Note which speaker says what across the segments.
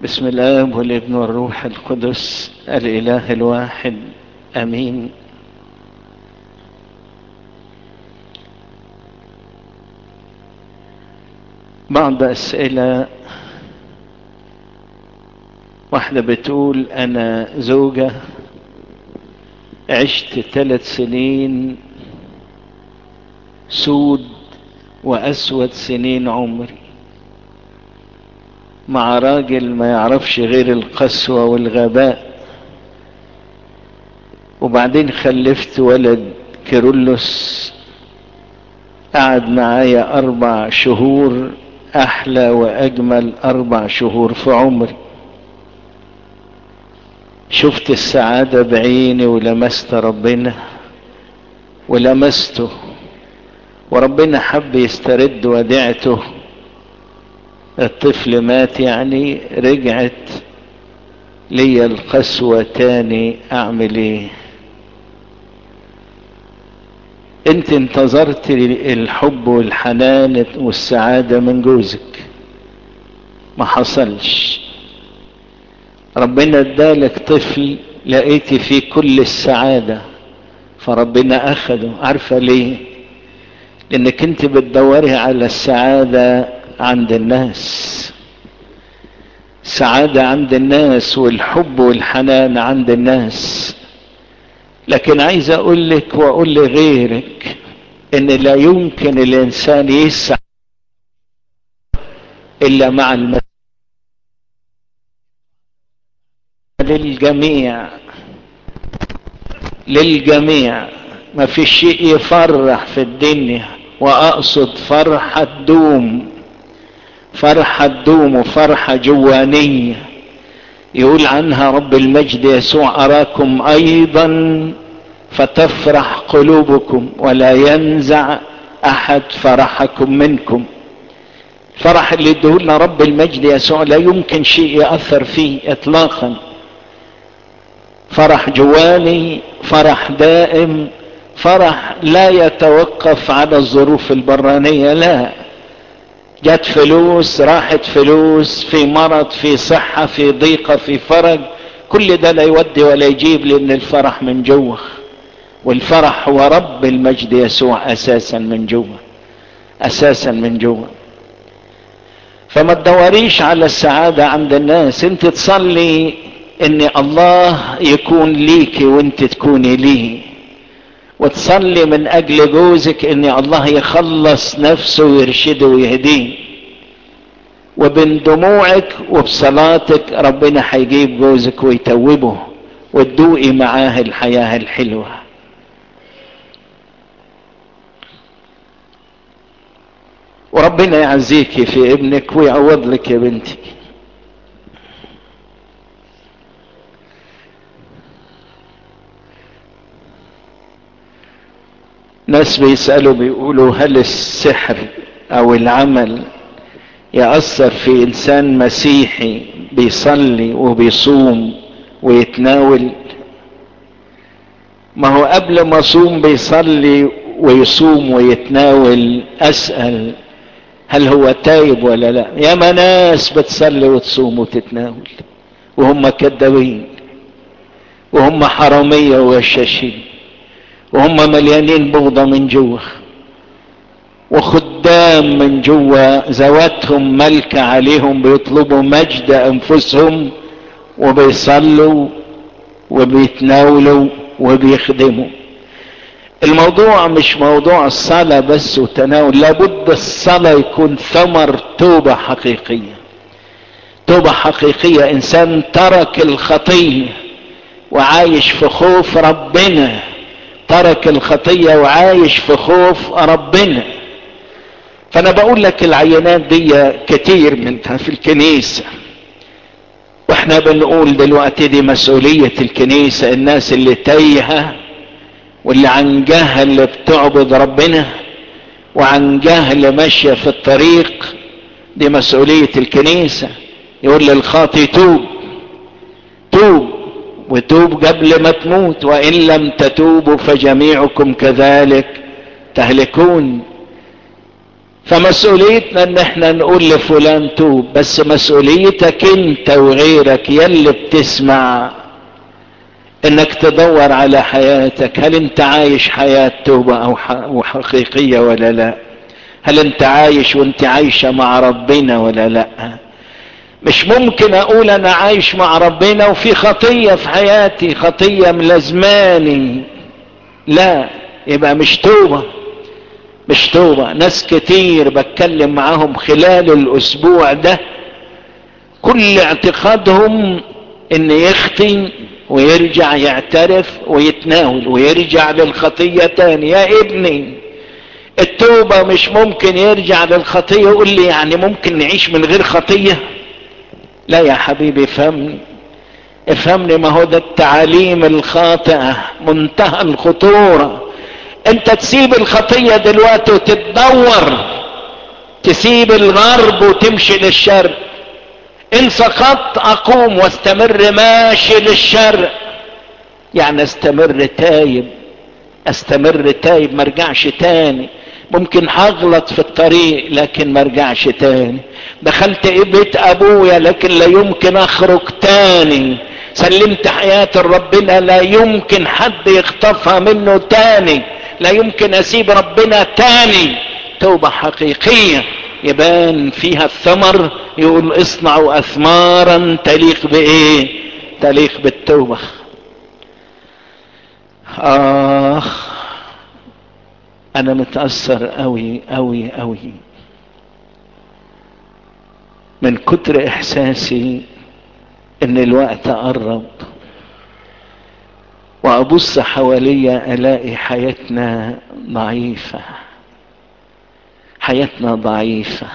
Speaker 1: بسم الله والابن والروح القدس الاله الواحد امين بعض اسئله واحده بتقول انا زوجه عشت ثلاث سنين سود واسود سنين عمري مع راجل ما يعرفش غير القسوة والغباء وبعدين خلفت ولد كيرلس قعد معايا اربع شهور احلى واجمل اربع شهور في عمري شفت السعادة بعيني ولمست ربنا ولمسته وربنا حب يسترد وديعته الطفل مات يعني رجعت لي القسوة تاني اعمل ايه انت انتظرت الحب والحنان والسعادة من جوزك ما حصلش ربنا ادالك طفل لقيت فيه كل السعادة فربنا اخده عارفة ليه لانك انت بتدوري على السعادة عند الناس سعادة عند الناس والحب والحنان عند الناس لكن عايز اقول لك واقول لغيرك ان لا يمكن الانسان يسعى الا مع المسيح للجميع للجميع ما في شيء يفرح في الدنيا واقصد فرحة دوم فرحة دوم وفرحة جوانية يقول عنها رب المجد يسوع اراكم ايضا فتفرح قلوبكم ولا ينزع احد فرحكم منكم الفرح اللي ادهولنا رب المجد يسوع لا يمكن شيء ياثر فيه اطلاقا فرح جواني فرح دائم فرح لا يتوقف على الظروف البرانيه لا جت فلوس راحت فلوس في مرض في صحة في ضيقة في فرج كل ده لا يودي ولا يجيب لان الفرح من جوه والفرح هو رب المجد يسوع اساسا من جوه اساسا من جوه فما تدوريش على السعادة عند الناس انت تصلي ان الله يكون ليكي وانت تكوني ليه وتصلي من اجل جوزك ان الله يخلص نفسه ويرشده ويهديه وبين دموعك وبصلاتك ربنا هيجيب جوزك ويتوبه وتدوقي معاه الحياة الحلوة وربنا يعزيكي في ابنك ويعوض لك يا بنتي ناس بيسألوا بيقولوا هل السحر او العمل يأثر في انسان مسيحي بيصلي وبيصوم ويتناول ما هو قبل ما اصوم بيصلي ويصوم ويتناول اسأل هل هو تايب ولا لا يا ما ناس بتصلي وتصوم وتتناول وهم كذابين وهم حرامية وغشاشين وهم مليانين بغضة من جوه وخدام من جوه ذواتهم ملكة عليهم بيطلبوا مجد انفسهم وبيصلوا وبيتناولوا وبيخدموا الموضوع مش موضوع الصلاة بس وتناول لابد الصلاة يكون ثمر توبة حقيقية توبة حقيقية انسان ترك الخطية وعايش في خوف ربنا ترك الخطية وعايش في خوف ربنا فانا بقول لك العينات دي كتير منها في الكنيسة واحنا بنقول دلوقتي دي مسؤولية الكنيسة الناس اللي تايهة واللي عن جهل اللي بتعبد ربنا وعن جهل ماشية في الطريق دي مسؤولية الكنيسة يقول للخاطي توب توب وتوب قبل ما تموت وان لم تتوبوا فجميعكم كذلك تهلكون فمسؤوليتنا ان احنا نقول لفلان توب بس مسؤوليتك انت وغيرك يلي بتسمع انك تدور على حياتك هل انت عايش حياة توبة او حقيقية ولا لا هل انت عايش وانت عايشة مع ربنا ولا لا مش ممكن اقول انا عايش مع ربنا وفي خطية في حياتي خطية ملازماني لا يبقى مش توبة مش توبة ناس كتير بتكلم معاهم خلال الاسبوع ده كل اعتقادهم ان يخطي ويرجع يعترف ويتناول ويرجع للخطية تاني يا ابني التوبة مش ممكن يرجع للخطية يقول لي يعني ممكن نعيش من غير خطية لا يا حبيبي افهمني افهمني ما هو ده التعاليم الخاطئة منتهى الخطورة انت تسيب الخطية دلوقتي وتتدور تسيب الغرب وتمشي للشرق ان سقطت اقوم واستمر ماشي للشرق يعني استمر تايب استمر تايب ما ارجعش تاني ممكن هغلط في الطريق لكن ما ارجعش تاني دخلت بيت ابويا لكن لا يمكن اخرج تاني سلمت حياتي لربنا لا يمكن حد يخطفها منه تاني لا يمكن اسيب ربنا تاني توبة حقيقية يبان فيها الثمر يقول اصنعوا اثمارا تليق بايه تليق بالتوبة اخ انا متأثر قوي قوي قوي من كتر احساسي ان الوقت قرب وابص حواليا الاقي حياتنا ضعيفة حياتنا ضعيفة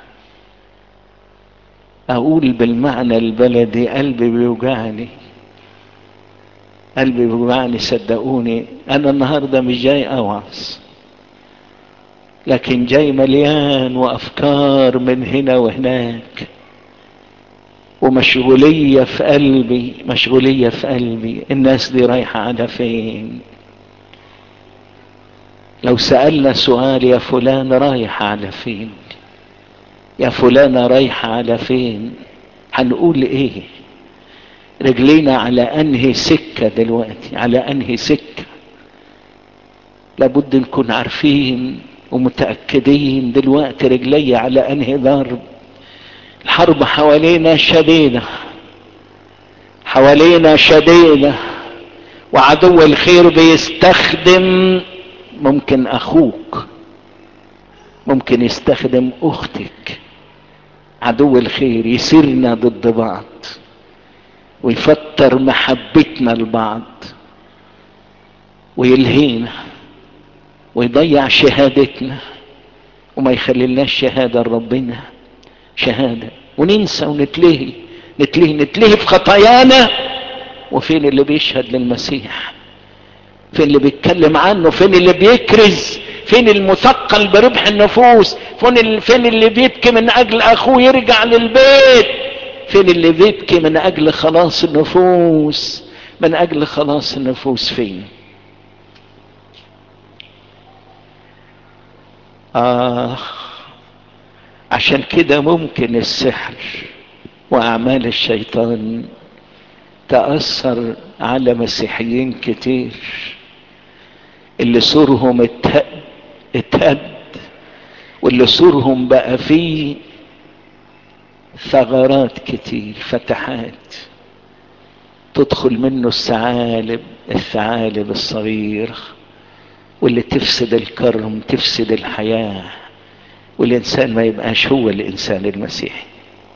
Speaker 1: اقول بالمعنى البلدي قلبي بيوجعني قلبي بيوجعني صدقوني انا النهاردة مش جاي اوعظ لكن جاي مليان وافكار من هنا وهناك ومشغولية في قلبي مشغولية في قلبي الناس دي رايحة على فين لو سألنا سؤال يا فلان رايح على فين يا فلانة رايحة على فين هنقول ايه رجلينا على انهي سكة دلوقتي على انهي سكة لابد نكون عارفين ومتأكدين دلوقتي رجلي على انهي ضرب الحرب حوالينا شديدة حوالينا شديدة وعدو الخير بيستخدم ممكن اخوك ممكن يستخدم اختك عدو الخير يسيرنا ضد بعض ويفتر محبتنا لبعض ويلهينا ويضيع شهادتنا وما يخليلناش شهادة لربنا شهادة وننسى ونتلهي نتلهي نتلهي في خطايانا وفين اللي بيشهد للمسيح فين اللي بيتكلم عنه فين اللي بيكرز فين المثقل بربح النفوس فين فين اللي بيبكي من اجل اخوه يرجع للبيت فين اللي بيبكي من اجل خلاص النفوس من اجل خلاص النفوس فين آه عشان كده ممكن السحر واعمال الشيطان تأثر على مسيحيين كتير اللي سورهم اتهد, اتهد واللي سورهم بقى فيه ثغرات كتير فتحات تدخل منه الثعالب الثعالب الصغير واللي تفسد الكرم تفسد الحياة والإنسان ما يبقاش هو الإنسان المسيحي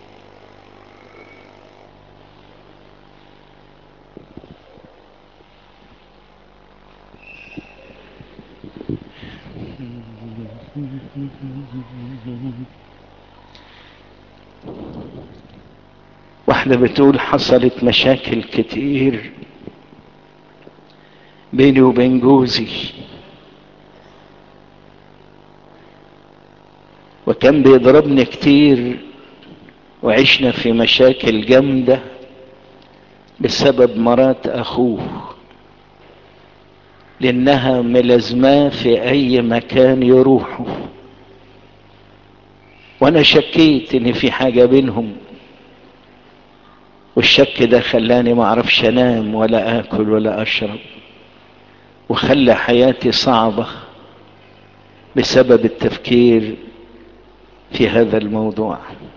Speaker 1: واحدة بتقول حصلت مشاكل كتير بيني وبين جوزي وكان بيضربني كتير وعشنا في مشاكل جامدة بسبب مرات اخوه لانها ملازماه في اي مكان يروحه وانا شكيت ان في حاجة بينهم والشك ده خلاني ما اعرفش انام ولا اكل ولا اشرب وخلى حياتي صعبة بسبب التفكير في هذا الموضوع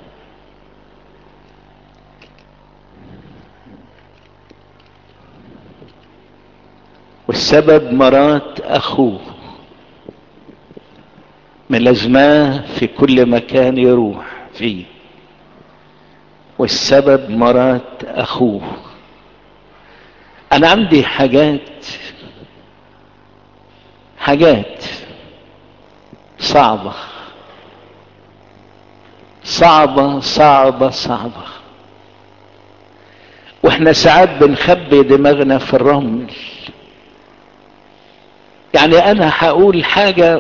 Speaker 1: والسبب مرات اخوه ملازماه في كل مكان يروح فيه والسبب مرات اخوه انا عندي حاجات حاجات صعبة صعبة صعبة صعبة واحنا ساعات بنخبي دماغنا في الرمل يعني انا هقول حاجة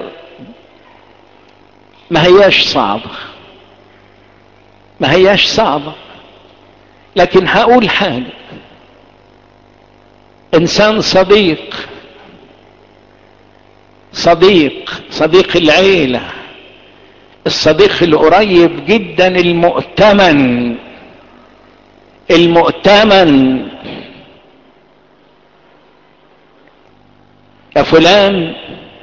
Speaker 1: ما هياش صعبة ما هياش صعبة لكن هقول حاجة انسان صديق صديق صديق العيلة الصديق القريب جدا المؤتمن المؤتمن يا فلان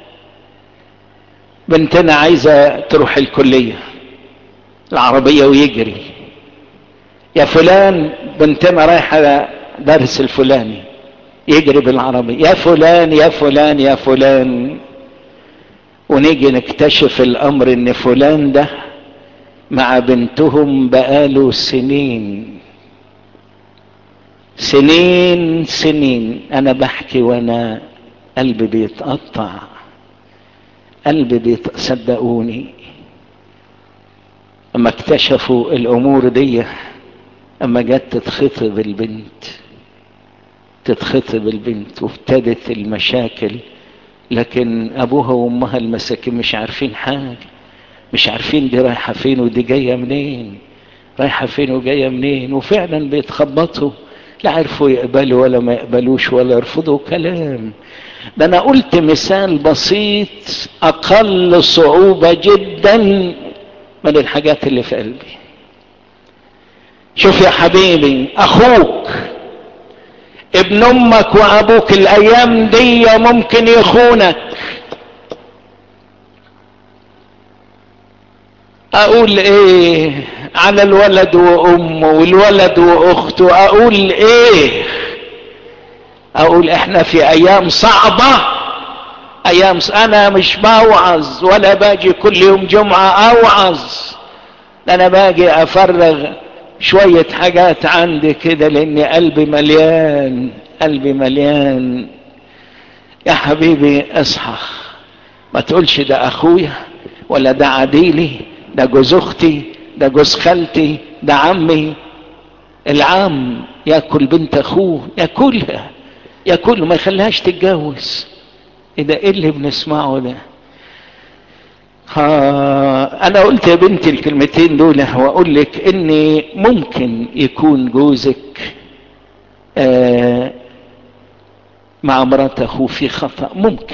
Speaker 1: بنتنا عايزة تروح الكلية العربية ويجري يا فلان بنتنا رايحة درس الفلاني يجري بالعربية يا فلان يا فلان يا فلان ونيجي نكتشف الامر ان فلان ده مع بنتهم بقاله سنين سنين سنين انا بحكي وانا قلبي بيتقطع قلبي بيت... صدقوني اما اكتشفوا الامور دي اما جت تتخطب البنت تتخطب البنت وابتدت المشاكل لكن ابوها وامها المساكين مش عارفين حاجه مش عارفين دي رايحه فين ودي جايه منين رايحه فين وجايه منين وفعلا بيتخبطوا لا عرفوا يقبلوا ولا ما يقبلوش ولا يرفضوا كلام ده انا قلت مثال بسيط اقل صعوبه جدا من الحاجات اللي في قلبي شوف يا حبيبي اخوك ابن امك وابوك الايام دي ممكن يخونك اقول ايه على الولد وامه والولد واخته اقول ايه اقول احنا في ايام صعبة ايام ص... انا مش بوعظ ولا باجي كل يوم جمعة اوعظ انا باجي افرغ شوية حاجات عندي كده لان قلبي مليان قلبي مليان يا حبيبي اصحى ما تقولش ده اخويا ولا ده عديلي ده جوز اختي ده جوز خالتي ده عمي العم ياكل بنت اخوه ياكلها ياكل ما يخليهاش تتجوز ايه ده ايه اللي بنسمعه ده ها انا قلت يا بنتي الكلمتين دول واقول لك ان ممكن يكون جوزك آه مع مرات اخوه في خطأ ممكن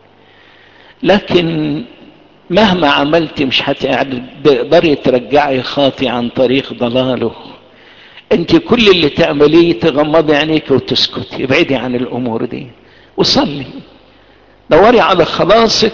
Speaker 1: لكن مهما عملت مش هتقدري ترجعي خاطي عن طريق ضلاله انت كل اللي تعمليه تغمضي عينيك وتسكتي ابعدي عن الامور دي وصلي دوري على خلاصك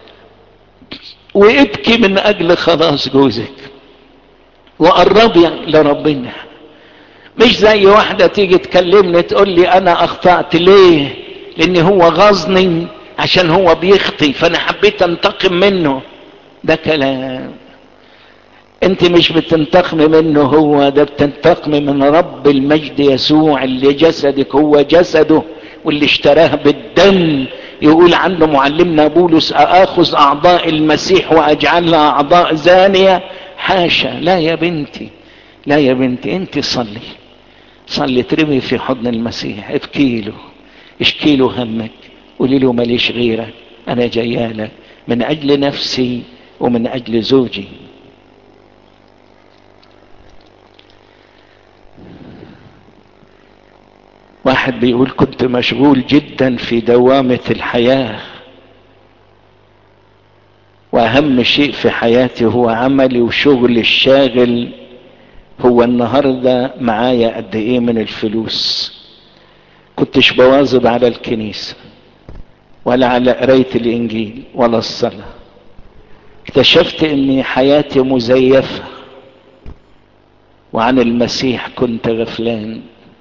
Speaker 1: وابكي من اجل خلاص جوزك وقربي لربنا مش زي واحدة تيجي تكلمني تقول لي انا اخطأت ليه لان هو غاظني عشان هو بيخطي فانا حبيت انتقم منه ده كلام انت مش بتنتقمي منه هو ده بتنتقمي من رب المجد يسوع اللي جسدك هو جسده واللي اشتراه بالدم يقول عنه معلمنا بولس اخذ اعضاء المسيح واجعلها اعضاء زانية حاشا لا يا بنتي لا يا بنتي انت صلي صلي ترمي في حضن المسيح ابكي له اشكي له همك قولي له ماليش غيرك انا جايالك من اجل نفسي ومن اجل زوجي واحد بيقول كنت مشغول جدا في دوامة الحياة واهم شيء في حياتي هو عملي وشغلي الشاغل هو النهاردة معايا قد ايه من الفلوس كنتش بواظب على الكنيسة ولا على قراية الانجيل ولا الصلاة اكتشفت ان حياتي مزيفة وعن المسيح كنت غفلان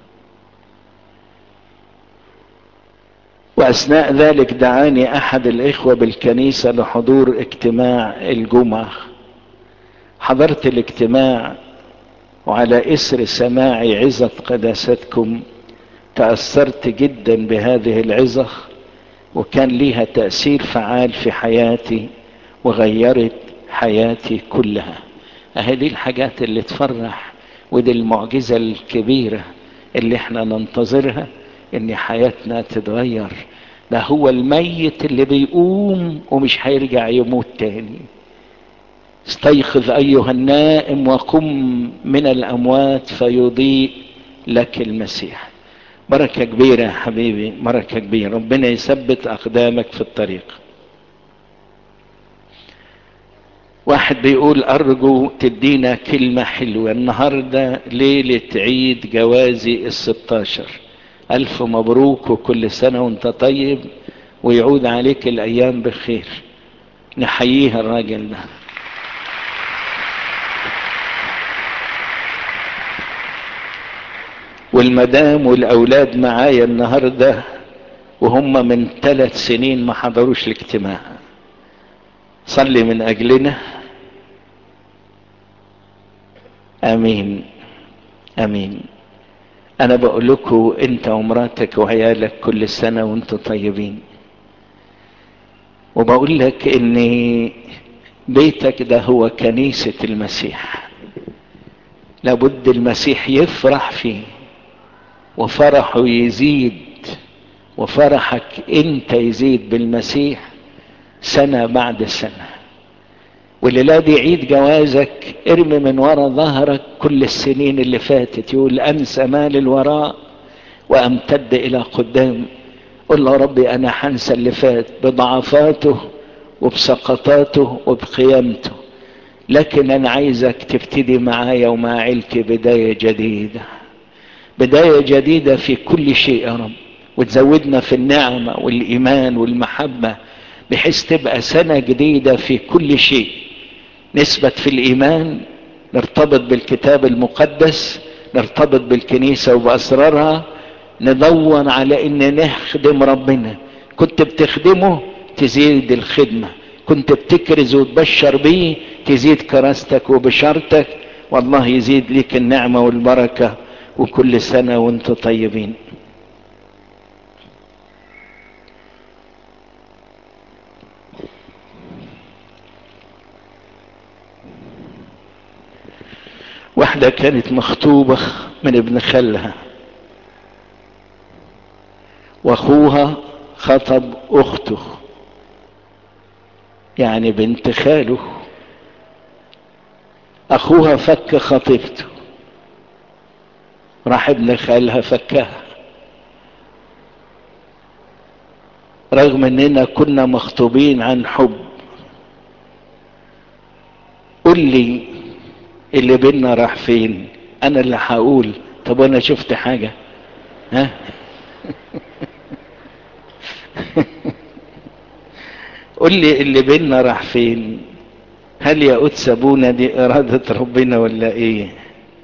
Speaker 1: واثناء ذلك دعاني احد الاخوة بالكنيسة لحضور اجتماع الجمعة حضرت الاجتماع وعلى اثر سماع عظة قداستكم تأثرت جدا بهذه العظة وكان ليها تأثير فعال في حياتي وغيرت حياتي كلها اهي دي الحاجات اللي تفرح ودي المعجزة الكبيرة اللي احنا ننتظرها ان حياتنا تتغير ده هو الميت اللي بيقوم ومش هيرجع يموت تاني استيقظ ايها النائم وقم من الاموات فيضيء لك المسيح بركة كبيرة يا حبيبي بركة كبيرة ربنا يثبت اقدامك في الطريق واحد بيقول ارجو تدينا كلمة حلوة النهاردة ليلة عيد جوازي الستاشر الف مبروك وكل سنة وانت طيب ويعود عليك الايام بخير نحييها الراجل ده والمدام والاولاد معايا النهاردة وهم من ثلاث سنين ما حضروش الاجتماع صلي من اجلنا امين امين انا بقول لكم انت ومراتك وعيالك كل سنة وانتم طيبين وبقول لك ان بيتك ده هو كنيسة المسيح لابد المسيح يفرح فيه وفرحه يزيد وفرحك انت يزيد بالمسيح سنة بعد سنة والليلة دي عيد جوازك ارمي من ورا ظهرك كل السنين اللي فاتت يقول انسى ما للوراء وامتد الى قدام قل له ربي انا حنسى اللي فات بضعفاته وبسقطاته وبقيامته لكن انا عايزك تبتدي معايا ومع عيلتي بداية جديدة بداية جديدة في كل شيء يا رب وتزودنا في النعمة والايمان والمحبة بحيث تبقى سنة جديدة في كل شيء نثبت في الايمان نرتبط بالكتاب المقدس نرتبط بالكنيسة وبأسرارها ندور على ان نخدم ربنا كنت بتخدمه تزيد الخدمة كنت بتكرز وتبشر بيه تزيد كراستك وبشارتك والله يزيد ليك النعمة والبركة وكل سنة وانتم طيبين واحدة كانت مخطوبة من ابن خالها واخوها خطب اخته يعني بنت خاله اخوها فك خطيبته راح ابن خالها فكها رغم اننا كنا مخطوبين عن حب قل لي اللي بينا راح فين انا اللي هقول طب انا شفت حاجة ها قل لي اللي بينا راح فين هل يا قدس ابونا دي ارادة ربنا ولا ايه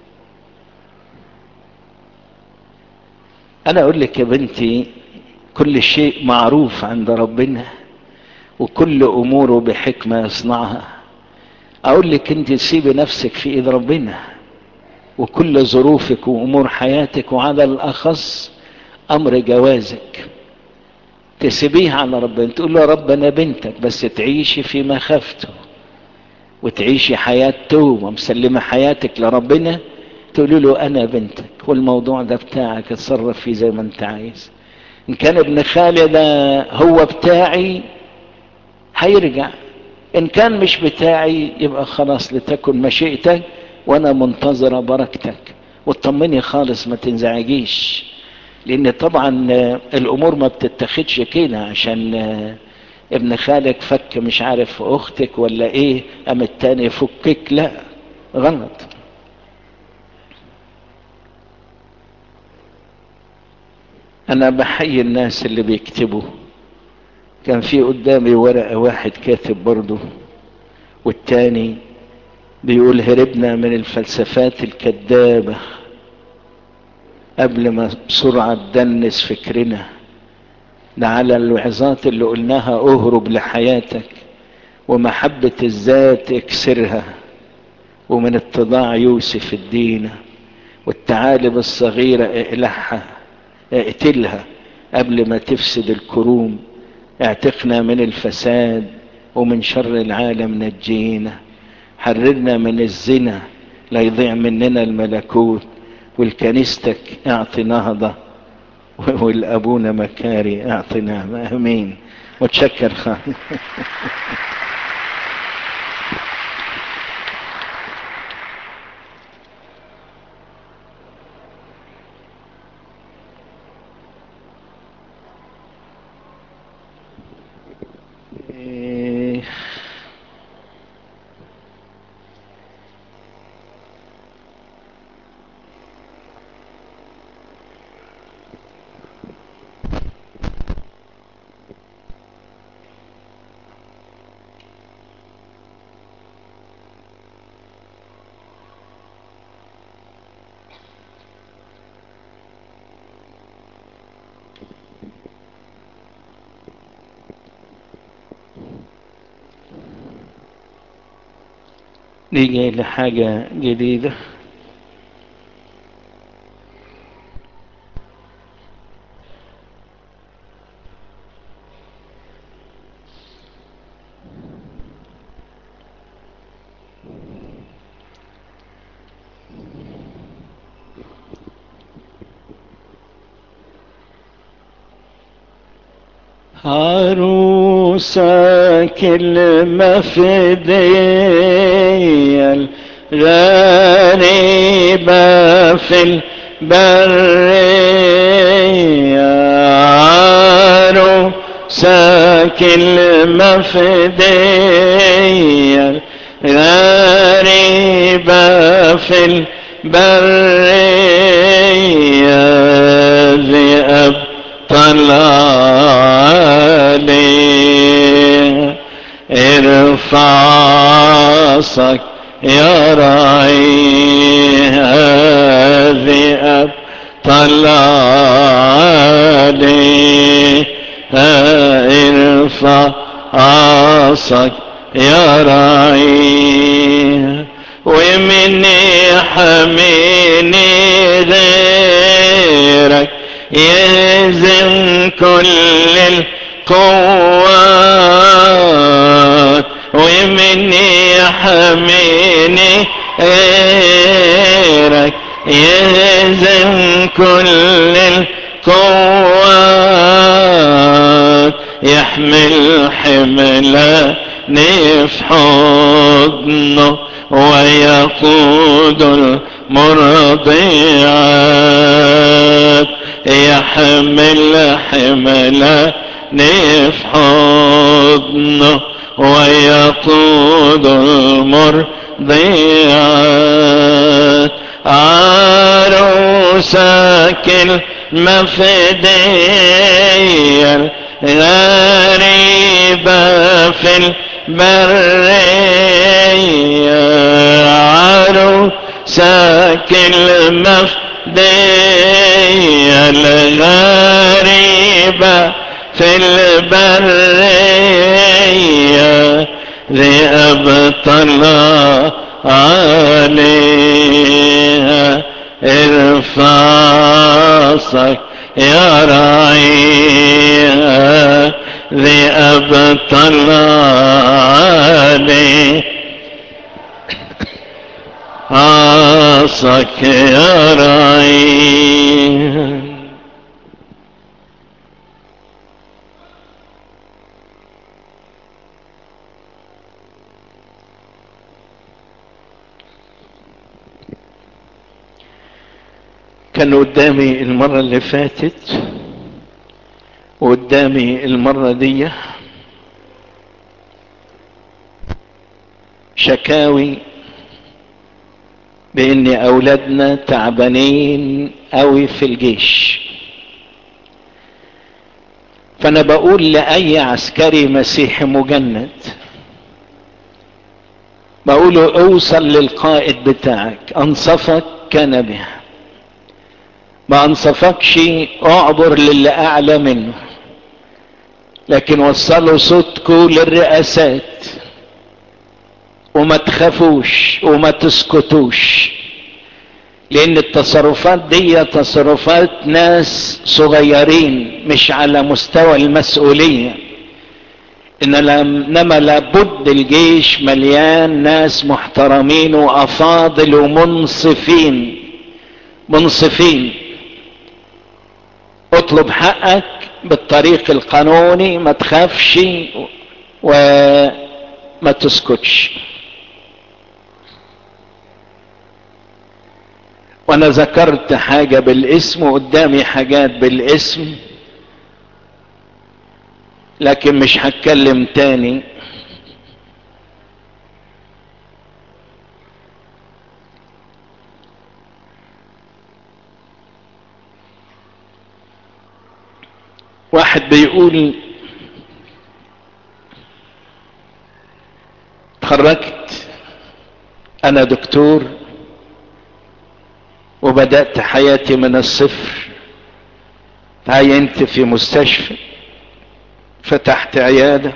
Speaker 1: انا اقول لك يا بنتي كل شيء معروف عند ربنا وكل اموره بحكمة يصنعها اقول لك انت تسيبي نفسك في ايد ربنا وكل ظروفك وامور حياتك وعلى الاخص امر جوازك تسيبيه على ربنا تقول له يا رب انا بنتك بس تعيشي في مخافته وتعيشي حياة توبة مسلمة حياتك لربنا تقول له انا بنتك والموضوع ده بتاعك اتصرف فيه زي ما انت عايز ان كان ابن خالي ده هو بتاعي هيرجع ان كان مش بتاعي يبقى خلاص لتكن مشيئتك وانا منتظرة بركتك واطمني خالص ما تنزعجيش لان طبعا الامور ما بتتخدش كده عشان ابن خالك فك مش عارف في اختك ولا ايه ام التاني يفكك لا غلط انا بحيي الناس اللي بيكتبوا كان في قدامي ورقة واحد كاتب برضه والتاني بيقول هربنا من الفلسفات الكذابة قبل ما بسرعة تدنس فكرنا ده على الوعظات اللي قلناها اهرب لحياتك ومحبة الذات اكسرها ومن اتضاع يوسف الدين والتعالب الصغيرة اقلعها اقتلها قبل ما تفسد الكروم اعتقنا من الفساد ومن شر العالم نجينا حررنا من الزنا لا يضيع مننا الملكوت والكنيستك اعطي نهضة والابونا مكاري اعطي نعمة امين متشكر خالد نيجي لحاجة جديدة عروسة كلمة في ديال غريبة في البرية عروسة كلمة في ديال غريبة في البرية ذئب طلع عليه ارفع راسك يا راعي هذه طلع عليه ارفع راسك يا راعي ومني حميني غيرك يهزم كل القوات ومني حميني غيرك يهزم كل القوات يحمل حملة في حضنه ويقود المرضيات يحمل حملة في حضنه ويقود المرضيات عروسك المفدية غريبة في البرية عروسك المفدية الغريبة في البرية ذئب طلع عليها ارفاصك يا راعيها ذئب طلع عليه عاصك يا راعيها كان قدامي المرة اللي فاتت وقدامي المرة دي شكاوي بان اولادنا تعبانين قوي في الجيش فانا بقول لاي عسكري مسيحي مجند بقول له اوصل للقائد بتاعك انصفك كان بها ما انصفكش اعبر للي اعلى منه لكن وصلوا صوتكم للرئاسات وما تخافوش وما تسكتوش لان التصرفات دي تصرفات ناس صغيرين مش على مستوى المسؤولية انما لابد الجيش مليان ناس محترمين وافاضل ومنصفين منصفين اطلب حقك بالطريق القانوني ما تخافش وما تسكتش وانا ذكرت حاجة بالاسم وقدامي حاجات بالاسم لكن مش هتكلم تاني واحد بيقول تخرجت انا دكتور وبدأت حياتي من الصفر تعينت في مستشفى فتحت عيادة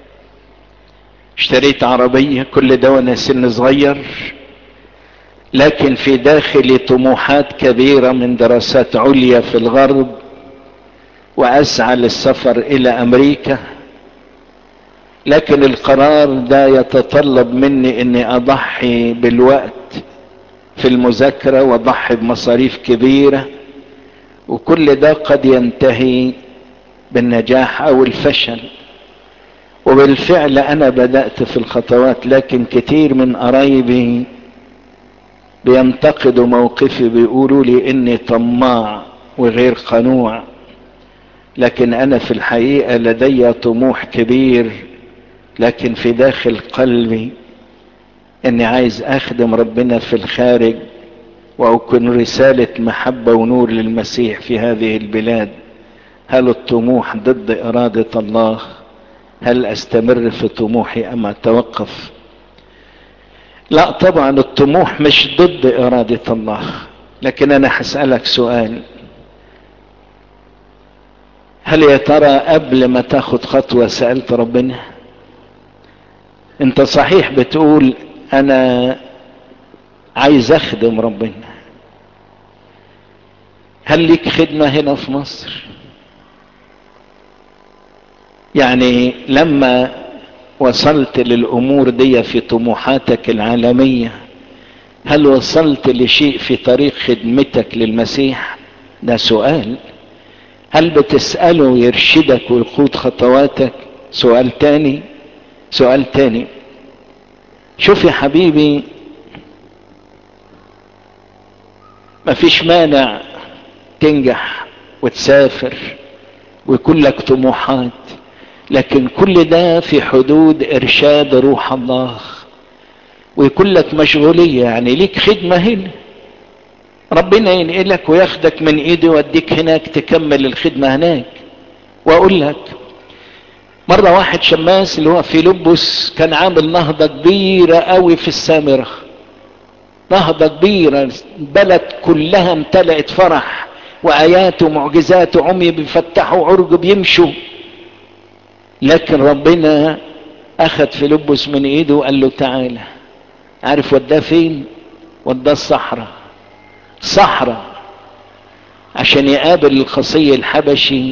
Speaker 1: اشتريت عربية كل ده وانا سن صغير لكن في داخلي طموحات كبيرة من دراسات عليا في الغرب واسعى للسفر الى امريكا لكن القرار ده يتطلب مني اني اضحي بالوقت في المذاكرة واضحي بمصاريف كبيرة وكل ده قد ينتهي بالنجاح او الفشل وبالفعل انا بدأت في الخطوات لكن كتير من قرايبي بينتقدوا موقفي بيقولوا لي اني طماع وغير قنوع لكن انا في الحقيقة لدي طموح كبير لكن في داخل قلبي اني عايز اخدم ربنا في الخارج واكون رسالة محبة ونور للمسيح في هذه البلاد هل الطموح ضد ارادة الله هل استمر في طموحي ام اتوقف لا طبعا الطموح مش ضد ارادة الله لكن انا هسألك سؤال هل يا ترى قبل ما تاخد خطوة سألت ربنا انت صحيح بتقول انا عايز اخدم ربنا هل ليك خدمة هنا في مصر يعني لما وصلت للامور دي في طموحاتك العالمية هل وصلت لشيء في طريق خدمتك للمسيح ده سؤال هل بتسأله يرشدك ويقود خطواتك سؤال تاني سؤال تاني شوف يا حبيبي مفيش مانع تنجح وتسافر ويكون لك طموحات لكن كل ده في حدود ارشاد روح الله ويكون لك مشغولية يعني ليك خدمة هنا ربنا ينقلك وياخدك من ايدي ويوديك هناك تكمل الخدمة هناك واقول لك مرة واحد شماس اللي هو في لبس كان عامل نهضة كبيرة قوي في السامرة نهضة كبيرة البلد كلها امتلأت فرح وآيات ومعجزات وعمي بيفتحوا عرج بيمشوا لكن ربنا أخذ فيلبس من إيده وقال له تعالى عارف وداه فين وداه الصحراء صحراء عشان يقابل الخصي الحبشي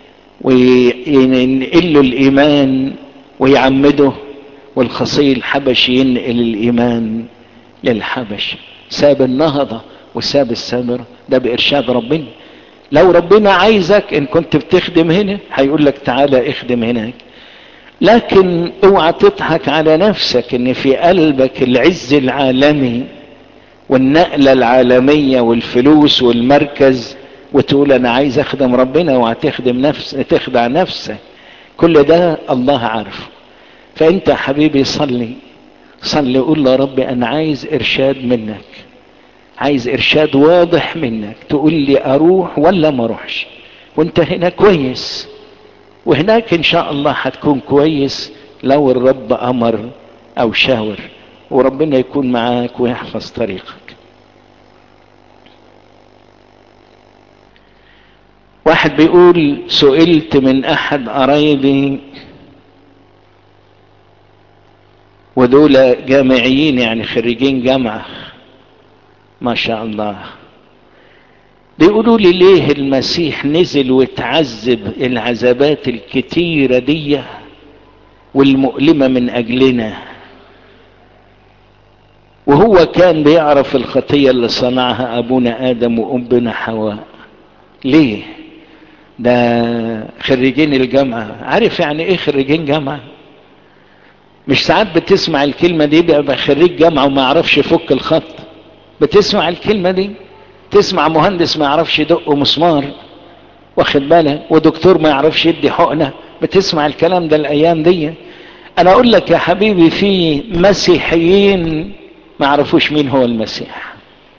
Speaker 1: وينقل له الإيمان ويعمده والخصي الحبشي ينقل الإيمان للحبش ساب النهضة وساب السامرة ده بإرشاد ربنا لو ربنا عايزك إن كنت بتخدم هنا هيقول لك تعالى اخدم هناك لكن اوعى تضحك على نفسك ان في قلبك العز العالمي والنقلة العالمية والفلوس والمركز وتقول انا عايز اخدم ربنا وهتخدم نفس تخدع نفسك كل ده الله عارفه فانت حبيبي صلي صلي قول له يا رب انا عايز ارشاد منك عايز ارشاد واضح منك تقول لي اروح ولا ما اروحش وانت هنا كويس وهناك ان شاء الله هتكون كويس لو الرب امر او شاور وربنا يكون معاك ويحفظ طريقك واحد بيقول سئلت من احد قرايبي ودول جامعيين يعني خريجين جامعة ما شاء الله بيقولوا لي ليه المسيح نزل وتعذب العذابات الكتيرة دي والمؤلمة من أجلنا وهو كان بيعرف الخطية اللي صنعها أبونا آدم وأمنا حواء ليه ده خريجين الجامعة عارف يعني ايه خريجين جامعة مش ساعات بتسمع الكلمة دي بيبقى خريج جامعة وما يعرفش يفك الخط بتسمع الكلمة دي تسمع مهندس ما يعرفش يدق مسمار واخد بالك ودكتور ما يعرفش يدي حقنة بتسمع الكلام ده الايام دي انا اقول لك يا حبيبي في مسيحيين ما يعرفوش مين هو المسيح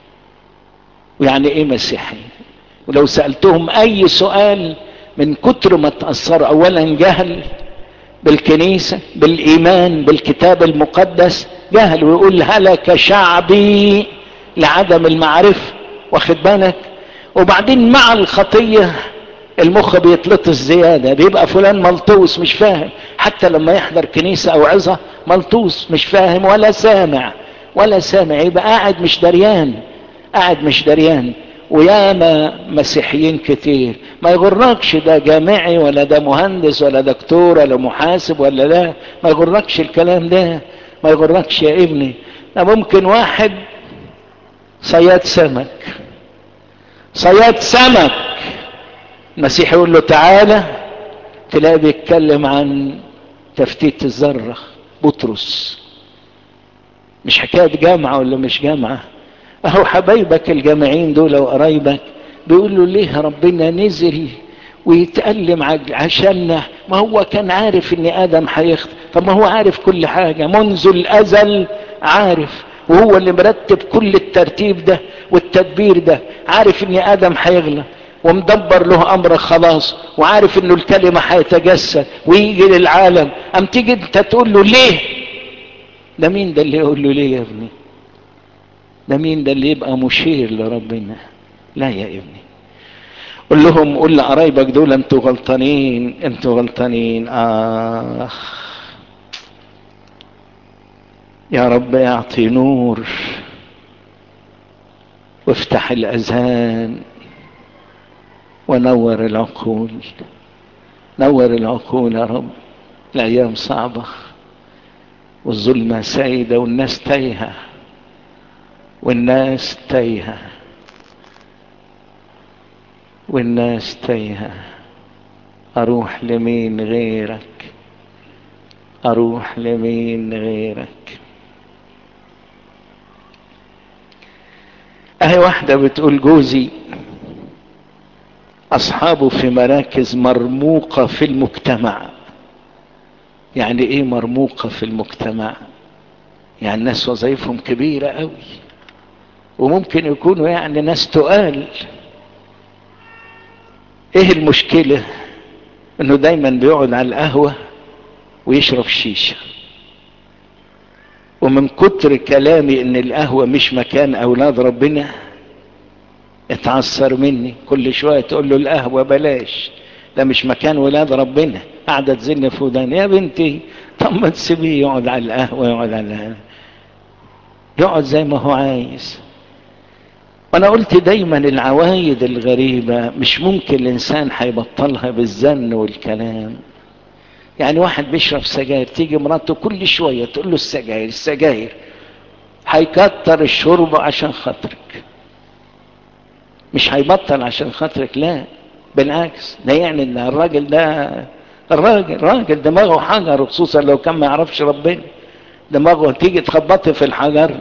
Speaker 1: ويعني ايه مسيحي ولو سألتهم اي سؤال من كتر ما تأثروا اولا جهل بالكنيسة بالايمان بالكتاب المقدس جهل ويقول هلك شعبي لعدم المعرفة واخد بالك وبعدين مع الخطية المخ بيتلطس زيادة بيبقى فلان ملطوس مش فاهم حتى لما يحضر كنيسة او عظة ملطوس مش فاهم ولا سامع ولا سامع يبقى قاعد مش دريان قاعد مش دريان وياما مسيحيين كتير ما يغركش ده جامعي ولا ده مهندس ولا دكتور ولا محاسب ولا لا ما يغركش الكلام ده ما يغركش يا ابني ده ممكن واحد صياد سمك صياد سمك المسيح يقول له تعالى تلاقيه بيتكلم عن تفتيت الذرة بطرس مش حكاية جامعة ولا مش جامعة اهو حبايبك الجامعين دول وقرايبك بيقولوا ليه ربنا نزل ويتألم عشاننا ما هو كان عارف ان ادم هيخطئ طب ما هو عارف كل حاجة منذ الازل عارف وهو اللي مرتب كل الترتيب ده والتدبير ده عارف ان ادم هيغلط ومدبر له امر خلاص وعارف انه الكلمة هيتجسد ويجي للعالم ام تيجي انت تقول له ليه ده مين ده اللي يقول له ليه يا ابني ده مين ده اللي يبقى مشير لربنا لا يا ابني قول لهم قول لقرايبك دول انتوا غلطانين انتوا غلطانين اخ يا رب اعطي نور وافتح الاذهان ونور العقول نور العقول يا رب الايام صعبه والظلمه سايده والناس تايهه والناس تايهه والناس تايهه اروح لمين غيرك اروح لمين غيرك اهي واحده بتقول جوزي اصحابه في مراكز مرموقه في المجتمع يعني ايه مرموقه في المجتمع يعني ناس وظائفهم كبيره قوي وممكن يكونوا يعني ناس تقال ايه المشكله انه دايما بيقعد على القهوه ويشرب شيشه ومن كتر كلامي ان القهوه مش مكان اولاد ربنا اتعصر مني كل شويه تقول له القهوه بلاش ده مش مكان ولاد ربنا قاعده تزن في وداني يا بنتي طب ما تسيبيه يقعد على القهوه يقعد على القهوة. يقعد زي ما هو عايز وانا قلت دايما العوايد الغريبه مش ممكن الانسان هيبطلها بالزن والكلام يعني واحد بيشرب سجاير تيجي مراته كل شويه تقول له السجاير السجاير هيكتر الشرب عشان خاطرك مش هيبطل عشان خاطرك لا بالعكس ده يعني ان الراجل ده الراجل راجل دماغه حجر خصوصا لو كان ما يعرفش ربنا دماغه تيجي تخبطي في الحجر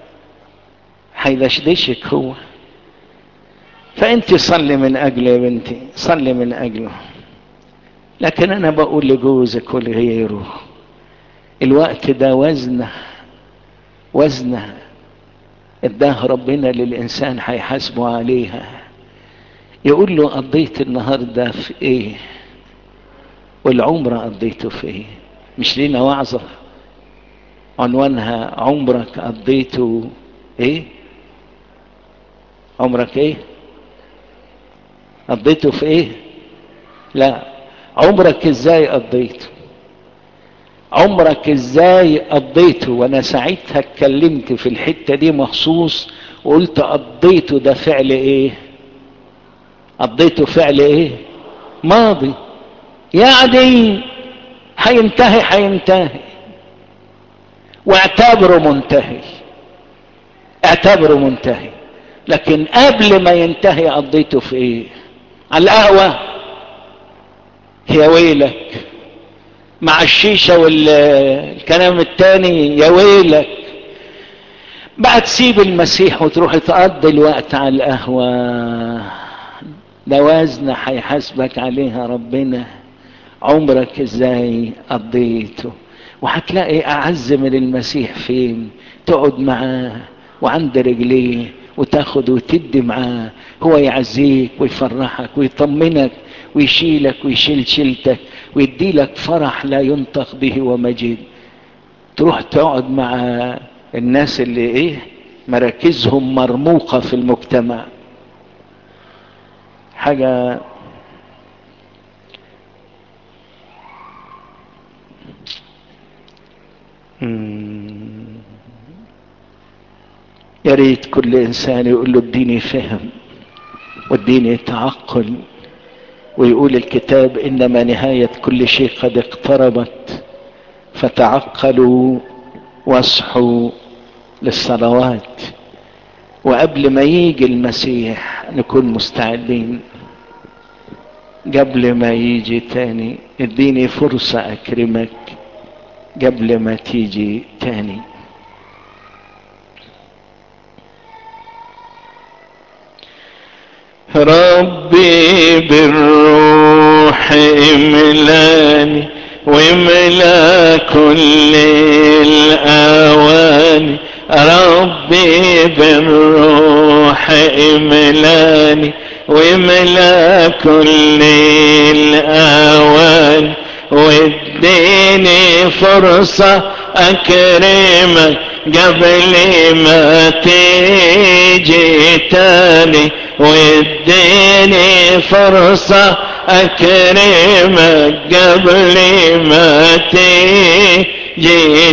Speaker 1: هيدشدشك هو فانت صلي من اجله يا بنتي صلي من اجله لكن انا بقول لجوزك ولغيره الوقت ده وزنه وزنه اداه ربنا للانسان هيحاسبه عليها يقول له قضيت النهارده في ايه والعمر قضيته في ايه مش لينا وعظه عنوانها عمرك قضيته ايه عمرك ايه قضيته في ايه لا عمرك ازاي قضيته عمرك ازاي قضيته وانا ساعتها اتكلمت في الحته دي مخصوص وقلت قضيته ده فعل ايه قضيته فعل ايه ماضي يعني هينتهي هينتهي واعتبره منتهي اعتبره منتهي لكن قبل ما ينتهي قضيته في ايه على القهوة يا ويلك مع الشيشة والكلام التاني يا ويلك بقى تسيب المسيح وتروح تقضي الوقت على القهوة ده وزن هيحاسبك عليها ربنا عمرك ازاي قضيته وهتلاقي اعز من المسيح فين تقعد معاه وعند رجليه وتاخد وتدي معاه هو يعزيك ويفرحك ويطمنك ويشيلك ويشيل شيلتك ويديلك فرح لا ينطق به ومجيد تروح تقعد مع الناس اللي ايه مراكزهم مرموقة في المجتمع حاجة يا ريت كل انسان يقول له اديني فهم واديني تعقل ويقول الكتاب انما نهاية كل شيء قد اقتربت فتعقلوا واصحوا للصلوات وقبل ما يجي المسيح نكون مستعدين قبل ما يجي تاني اديني فرصة اكرمك قبل ما تيجي تاني ربي بالروح املاني واملا كل الاواني ربي بالروح املاني واملا كل الاواني واديني فرصة اكرمك قبل ما تيجي تاني واديني فرصة اكرمك قبل ما تيجي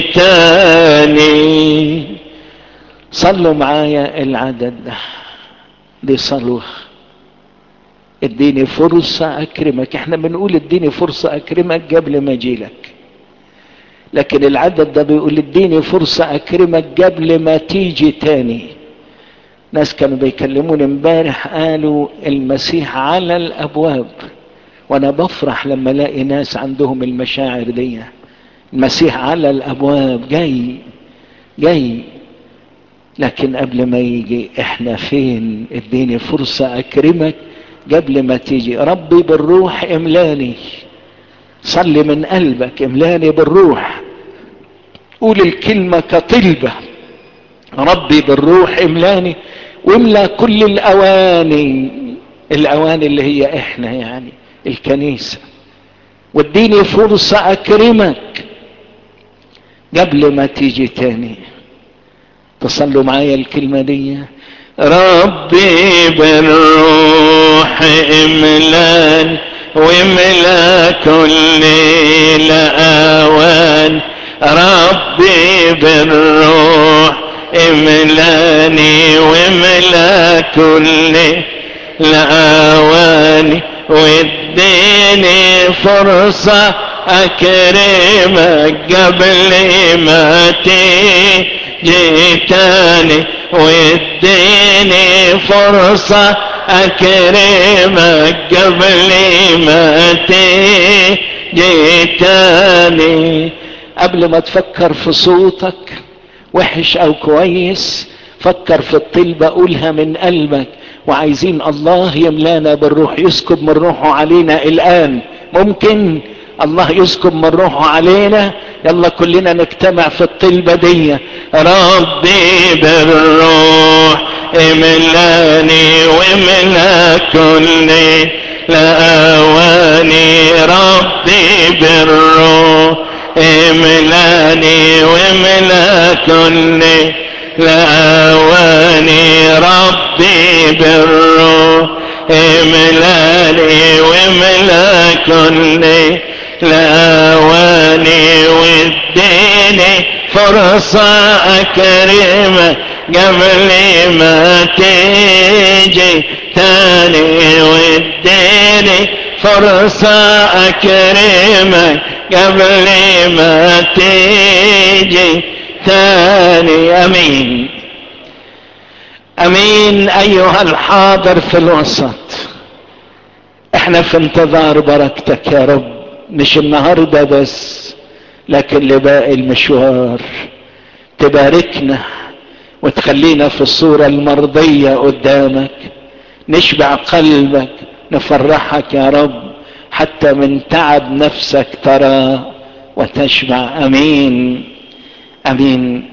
Speaker 1: تاني صلوا معايا العدد ده دي صلوة اديني فرصة اكرمك احنا بنقول اديني فرصة اكرمك قبل ما اجيلك لكن العدد ده بيقول اديني فرصة اكرمك قبل ما تيجي تاني ناس كانوا بيكلموني امبارح قالوا المسيح على الابواب وانا بفرح لما الاقي ناس عندهم المشاعر دي المسيح على الابواب جاي جاي لكن قبل ما يجي احنا فين اديني فرصة اكرمك قبل ما تيجي ربي بالروح املاني صلي من قلبك املاني بالروح قول الكلمة كطلبة ربي بالروح املاني واملا كل الاواني الاواني اللي هي احنا يعني الكنيسة واديني فرصة اكرمك قبل ما تيجي تاني تصلوا معايا الكلمة دي ربي بالروح املاني واملا كل الاوان ربي بالروح املاني واملا كل الاواني واديني فرصة اكرمك قبل ما تيجي تاني واديني فرصة اكرمك قبل ما تيجي تاني قبل ما تفكر في صوتك وحش او كويس فكر في الطلبة قولها من قلبك وعايزين الله يملانا بالروح يسكب من روحه علينا الان ممكن الله يسكب من روحه علينا يلا كلنا نجتمع في الطلبة دي ربي بالروح املاني واملا كلي لأواني ربي بالروح املاني واملا كلي لأواني ربي بالروح املاني واملا كلي لأواني واديني فرصة أكرمة قبل ما تيجي تاني واديني فرصة أكرمة قبل ما تيجي تاني أمين أمين أيها الحاضر في الوسط احنا في انتظار بركتك يا رب مش النهاردة بس لكن لباقي المشوار تباركنا وتخلينا في الصورة المرضية قدامك نشبع قلبك نفرحك يا رب حتى من تعب نفسك ترى وتشبع امين امين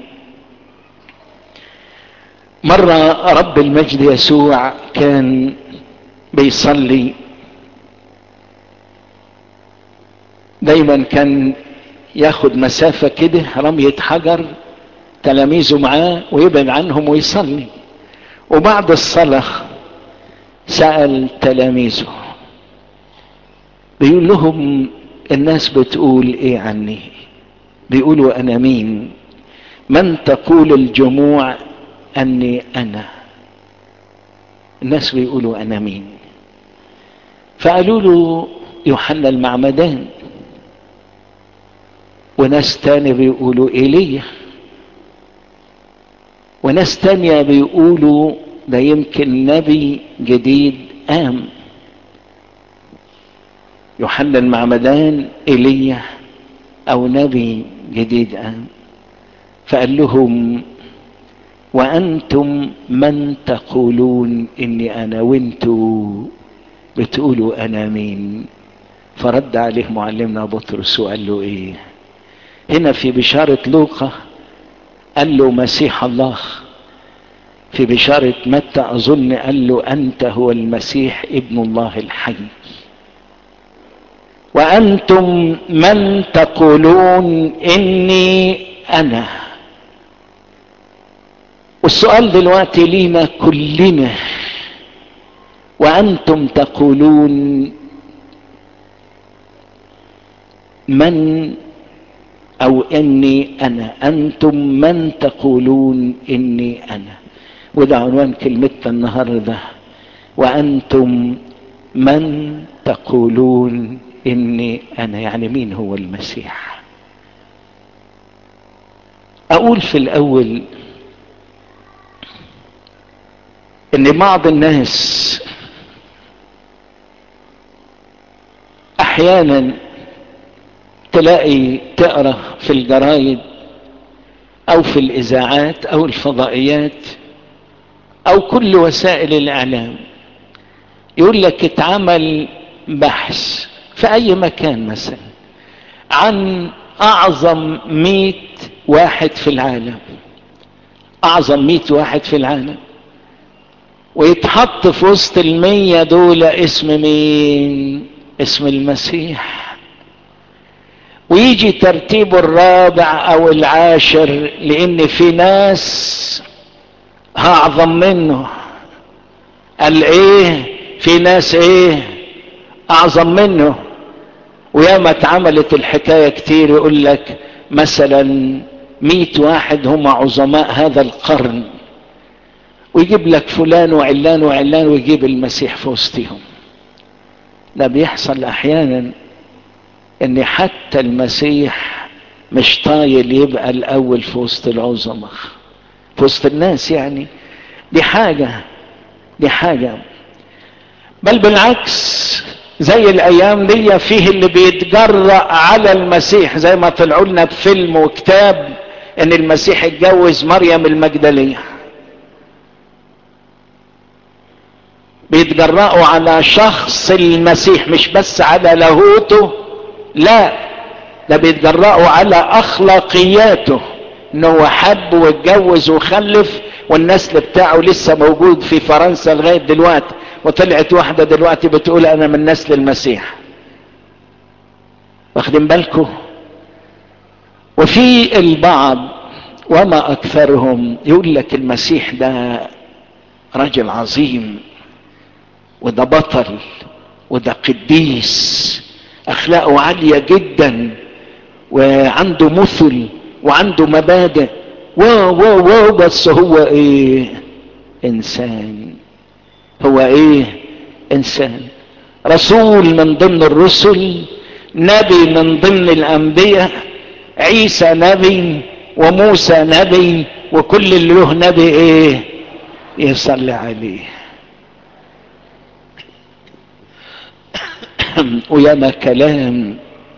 Speaker 1: مرة رب المجد يسوع كان بيصلي دايما كان ياخد مسافة كده رمية حجر تلاميذه معاه ويبعد عنهم ويصلي وبعد الصلاة سأل تلاميذه بيقول لهم الناس بتقول ايه عني بيقولوا انا مين من تقول الجموع اني انا الناس بيقولوا انا مين فقالوا له يوحنا المعمدان وناس تاني بيقولوا ايليا وناس تانية بيقولوا ده يمكن نبي جديد قام يوحنا المعمدان ايليا او نبي جديد قام فقال لهم وانتم من تقولون اني انا وانتوا بتقولوا انا مين فرد عليه معلمنا بطرس وقال له ايه هنا في بشارة لوقا قال له مسيح الله في بشارة متى أظن قال له أنت هو المسيح ابن الله الحي وأنتم من تقولون إني أنا والسؤال دلوقتي لينا كلنا وأنتم تقولون من او اني انا انتم من تقولون اني انا وده عنوان كلمتنا النهارده وانتم من تقولون اني انا يعني مين هو المسيح اقول في الاول ان بعض الناس احيانا تلاقي تقرا في الجرايد او في الاذاعات او الفضائيات او كل وسائل الاعلام يقول لك اتعمل بحث في اي مكان مثلا عن اعظم مئة واحد في العالم اعظم مئة واحد في العالم ويتحط في وسط المية دول اسم مين اسم المسيح ويجي ترتيبه الرابع او العاشر لان في ناس اعظم منه قال ايه في ناس ايه اعظم منه وياما اتعملت الحكايه كتير يقول لك مثلا مئة واحد هم عظماء هذا القرن ويجيب لك فلان وعلان وعلان ويجيب المسيح في وسطهم ده بيحصل احيانا ان حتى المسيح مش طايل يبقى الاول في وسط العظماء في وسط الناس يعني دي حاجة دي حاجة بل بالعكس زي الايام دي فيه اللي بيتجرأ على المسيح زي ما طلعوا لنا بفيلم وكتاب ان المسيح اتجوز مريم المجدليه بيتجرأوا على شخص المسيح مش بس على لاهوته لا ده بيتجرأوا على اخلاقياته انه هو حب واتجوز وخلف والنسل بتاعه لسه موجود في فرنسا لغاية دلوقتي وطلعت واحدة دلوقتي بتقول انا من نسل المسيح واخدين بالكم وفي البعض وما اكثرهم يقول لك المسيح ده رجل عظيم وده بطل وده قديس اخلاقه عاليه جدا وعنده مثل وعنده مبادئ واو واو واو بس هو ايه انسان هو ايه انسان رسول من ضمن الرسل نبي من ضمن الانبياء عيسى نبي وموسى نبي وكل اللي له نبي ايه يصلي عليه وياما كلام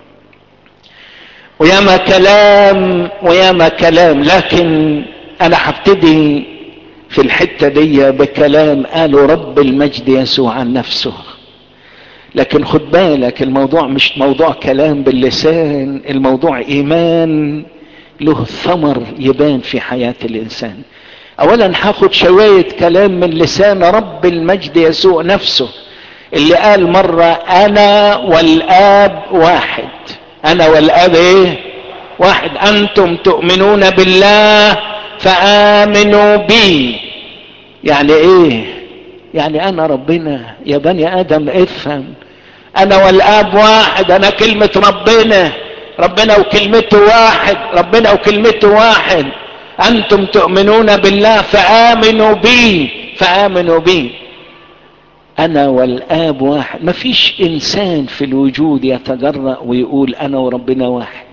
Speaker 1: وياما كلام وياما كلام لكن انا هبتدي في الحتة دي بكلام قاله رب المجد يسوع عن نفسه لكن خد بالك الموضوع مش موضوع كلام باللسان الموضوع ايمان له ثمر يبان في حياة الانسان اولا هاخد شوية كلام من لسان رب المجد يسوع نفسه اللي قال مرة انا والاب واحد انا والاب ايه واحد انتم تؤمنون بالله فامنوا بي يعني ايه يعني انا ربنا يا بني ادم افهم انا والاب واحد انا كلمة ربنا ربنا وكلمته واحد ربنا وكلمته واحد انتم تؤمنون بالله فامنوا بي فامنوا بي انا والاب واحد مفيش انسان في الوجود يتجرأ ويقول انا وربنا واحد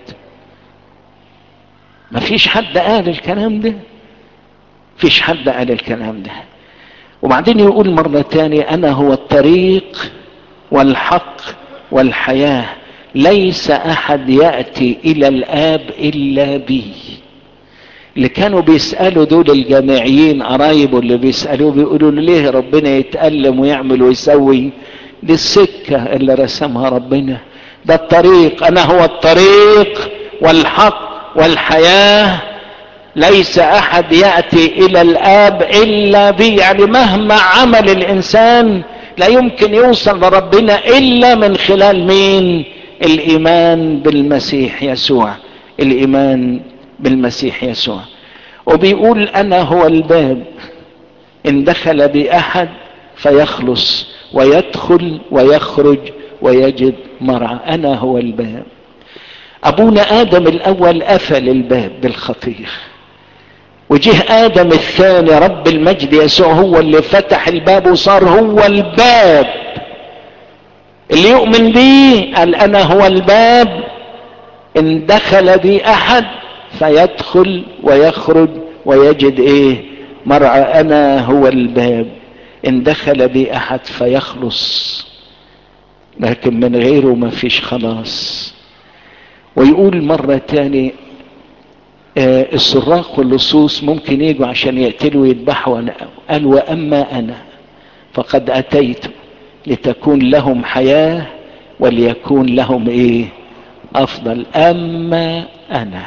Speaker 1: مفيش حد قال الكلام ده مفيش حد قال الكلام ده وبعدين يقول مرة تانية انا هو الطريق والحق والحياة ليس احد يأتي الى الاب الا بي اللي كانوا بيسألوا دول الجامعيين قرايبه اللي بيسألوه بيقولوا له ليه ربنا يتألم ويعمل ويسوي دي السكة اللي رسمها ربنا ده الطريق انا هو الطريق والحق والحياة ليس احد يأتي الى الاب الا بي يعني مهما عمل الانسان لا يمكن يوصل لربنا الا من خلال مين الايمان بالمسيح يسوع الايمان بالمسيح يسوع وبيقول انا هو الباب ان دخل باحد فيخلص ويدخل ويخرج ويجد مرعى انا هو الباب ابونا ادم الاول قفل الباب بالخطيه وجه ادم الثاني رب المجد يسوع هو اللي فتح الباب وصار هو الباب اللي يؤمن بيه قال انا هو الباب ان دخل بي احد فيدخل ويخرج ويجد ايه مرعى انا هو الباب ان دخل بي احد فيخلص لكن من غيره ما فيش خلاص ويقول مرة تاني آه السراق واللصوص ممكن يجوا عشان يقتلوا ويذبحوا قال واما انا فقد اتيت لتكون لهم حياة وليكون لهم ايه افضل اما انا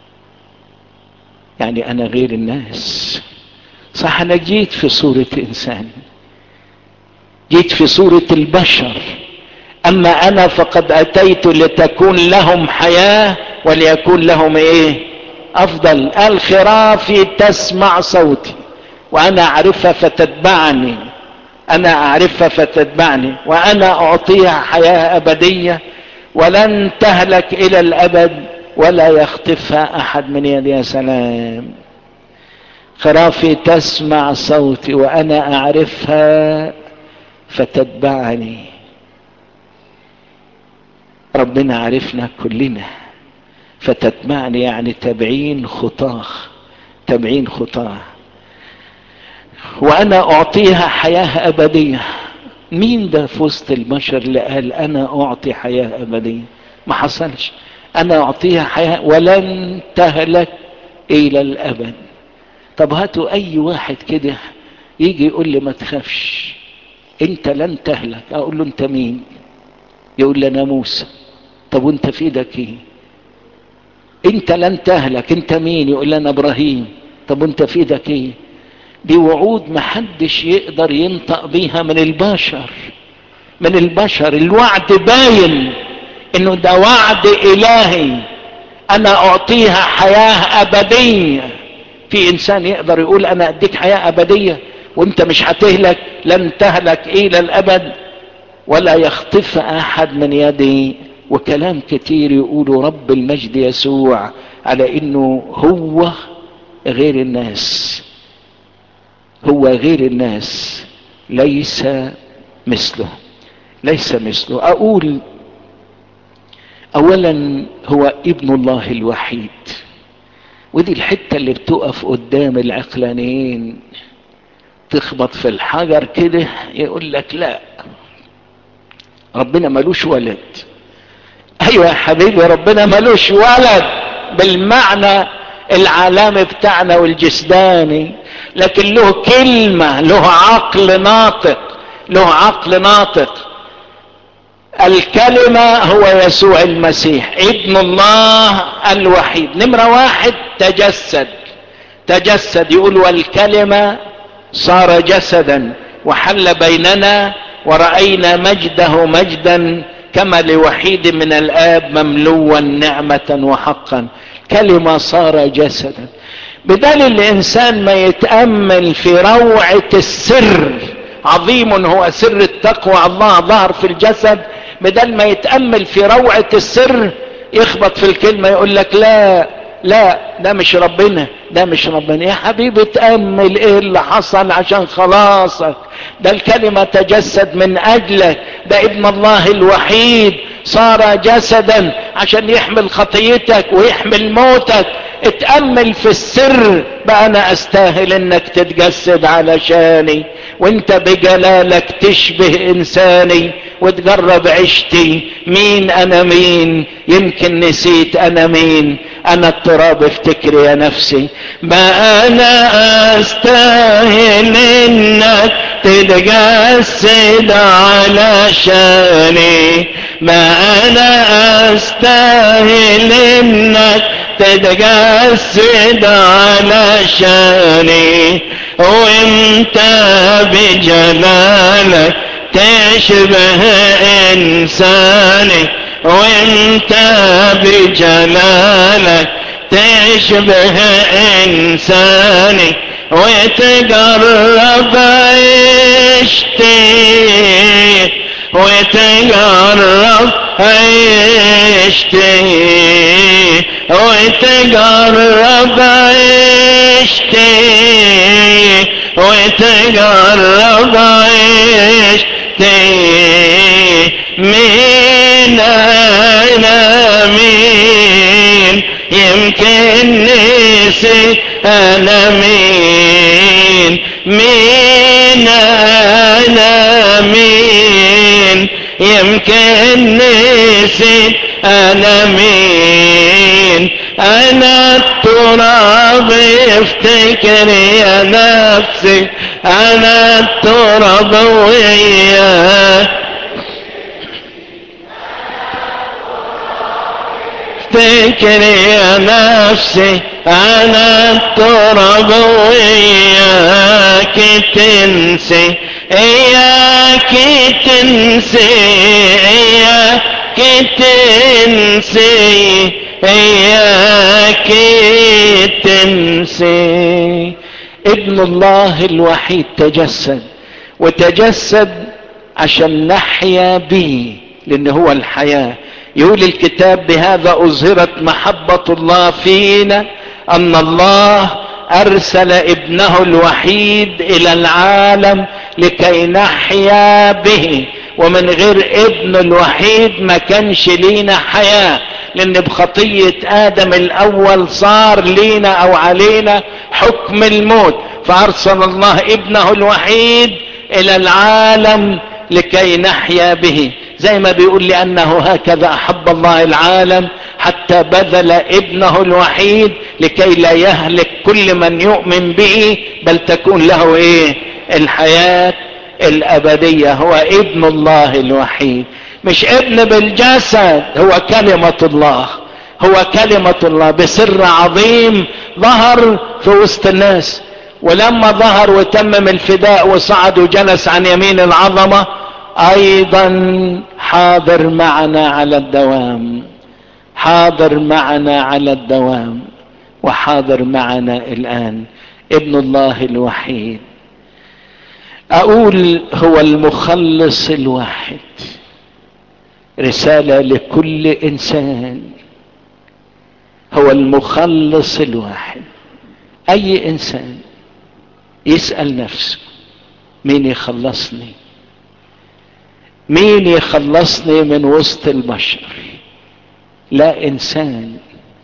Speaker 1: يعني انا غير الناس صح انا جيت في صورة انسان جيت في صورة البشر اما انا فقد اتيت لتكون لهم حياة وليكون لهم ايه افضل الخرافي تسمع صوتي وانا اعرفها فتتبعني انا اعرفها فتتبعني وانا اعطيها حياة ابدية ولن تهلك الى الابد ولا يخطفها احد من يدي يا سلام خرافي تسمع صوتي وانا اعرفها فتتبعني ربنا عرفنا كلنا فتتبعني يعني تبعين خطاه تبعين خطاه وانا اعطيها حياة ابدية مين ده في وسط البشر اللي قال انا اعطي حياة ابدية ما حصلش انا اعطيها حياة ولن تهلك الى الابد طب هاتوا اي واحد كده يجي يقول لي ما تخافش انت لن تهلك اقول له انت مين يقول لي انا موسى طب وانت في ايدك ايه انت لن تهلك انت مين يقول لنا ابراهيم طب وانت في ايدك ايه دي وعود محدش يقدر ينطق بيها من البشر من البشر الوعد باين انه ده وعد الهي انا اعطيها حياة ابدية في انسان يقدر يقول انا اديك حياة ابدية وانت مش هتهلك لن تهلك الى الابد ولا يخطف احد من يدي وكلام كتير يقولوا رب المجد يسوع على انه هو غير الناس هو غير الناس ليس مثله ليس مثله اقول اولا هو ابن الله الوحيد ودي الحتة اللي بتقف قدام العقلانيين تخبط في الحجر كده يقول لك لا ربنا ملوش ولد ايوه يا حبيبي ربنا ملوش ولد بالمعنى العالمي بتاعنا والجسداني لكن له كلمة له عقل ناطق له عقل ناطق الكلمة هو يسوع المسيح ابن الله الوحيد نمرة واحد تجسد تجسد يقول والكلمة صار جسدا وحل بيننا ورأينا مجده مجدا كما لوحيد من الآب مملوا نعمة وحقا كلمة صار جسدا بدل الإنسان ما يتأمل في روعة السر عظيم هو سر التقوى الله ظهر في الجسد بدل ما يتأمل في روعة السر يخبط في الكلمة يقول لك لا لا ده مش ربنا ده مش ربنا يا حبيبي تأمل ايه اللي حصل عشان خلاصك ده الكلمة تجسد من اجلك ده ابن الله الوحيد صار جسدا عشان يحمل خطيتك ويحمل موتك اتأمل في السر بقى انا استاهل انك تتجسد علشاني وانت بجلالك تشبه انساني وتجرب عشتي مين انا مين يمكن نسيت انا مين انا التراب افتكر يا نفسي ما انا استاهل انك تتجسد علشاني ما انا استاهل انك تتجسد علشاني وانت بجلالك تشبه انساني وانت بجلالك تشبه انساني وتقرب عشتي وتقرب عشتي وتقرب عشتي وتقرب عشتي مين انا مين يمكن نسي انا مين مين انا مين يمكن نسي انا مين انا التراب افتكر يا نفسي انا التراب وياه افتكر يا نفسي انا التراب وياك تنسي اياك تنسي اياك تنسي اياك تنسي ابن الله الوحيد تجسد وتجسد عشان نحيا به لان هو الحياه يقول الكتاب بهذا اظهرت محبة الله فينا ان الله ارسل ابنه الوحيد الى العالم لكي نحيا به ومن غير ابن الوحيد ما كانش لينا حياة لان بخطية ادم الاول صار لينا او علينا حكم الموت فارسل الله ابنه الوحيد الى العالم لكي نحيا به زي ما بيقول لأنه هكذا أحب الله العالم حتى بذل ابنه الوحيد لكي لا يهلك كل من يؤمن به بل تكون له ايه الحياة الأبدية هو ابن الله الوحيد مش ابن بالجسد هو كلمة الله هو كلمة الله بسر عظيم ظهر في وسط الناس ولما ظهر وتمم الفداء وصعد وجلس عن يمين العظمة ايضا حاضر معنا على الدوام حاضر معنا على الدوام وحاضر معنا الان ابن الله الوحيد اقول هو المخلص الواحد رسالة لكل انسان هو المخلص الواحد اي انسان يسأل نفسه مين يخلصني مين يخلصني من وسط البشر لا انسان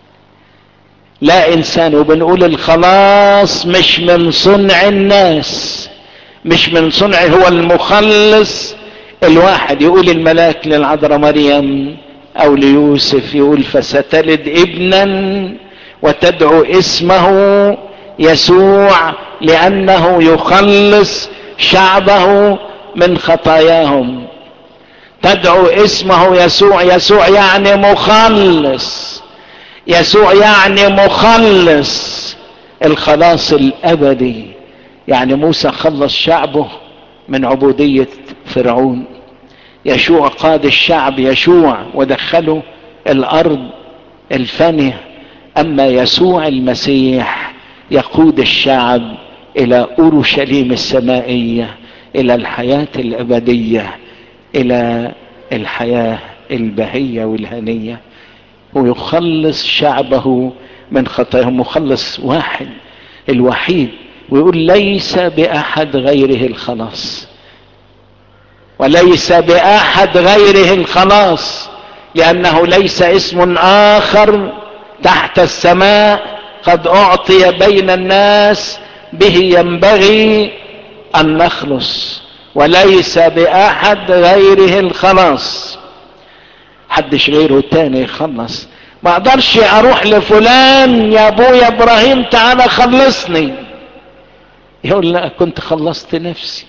Speaker 1: لا انسان وبنقول الخلاص مش من صنع الناس مش من صنع هو المخلص الواحد يقول الملاك للعذراء مريم او ليوسف يقول فستلد ابنا وتدعو اسمه يسوع لانه يخلص شعبه من خطاياهم تدعو اسمه يسوع يسوع يعني مخلص يسوع يعني مخلص الخلاص الابدي يعني موسى خلص شعبه من عبودية فرعون يشوع قاد الشعب يشوع ودخله الارض الفانية اما يسوع المسيح يقود الشعب الى اورشليم السمائية الى الحياة الابدية الى الحياة البهية والهنية ويخلص شعبه من خطاياهم مخلص واحد الوحيد ويقول ليس باحد غيره الخلاص وليس باحد غيره الخلاص لانه ليس اسم اخر تحت السماء قد اعطي بين الناس به ينبغي ان نخلص وليس باحد غيره الخلاص حدش غيره تاني يخلص ما اقدرش اروح لفلان يا ابويا ابراهيم تعالى خلصني يقول لا كنت خلصت نفسي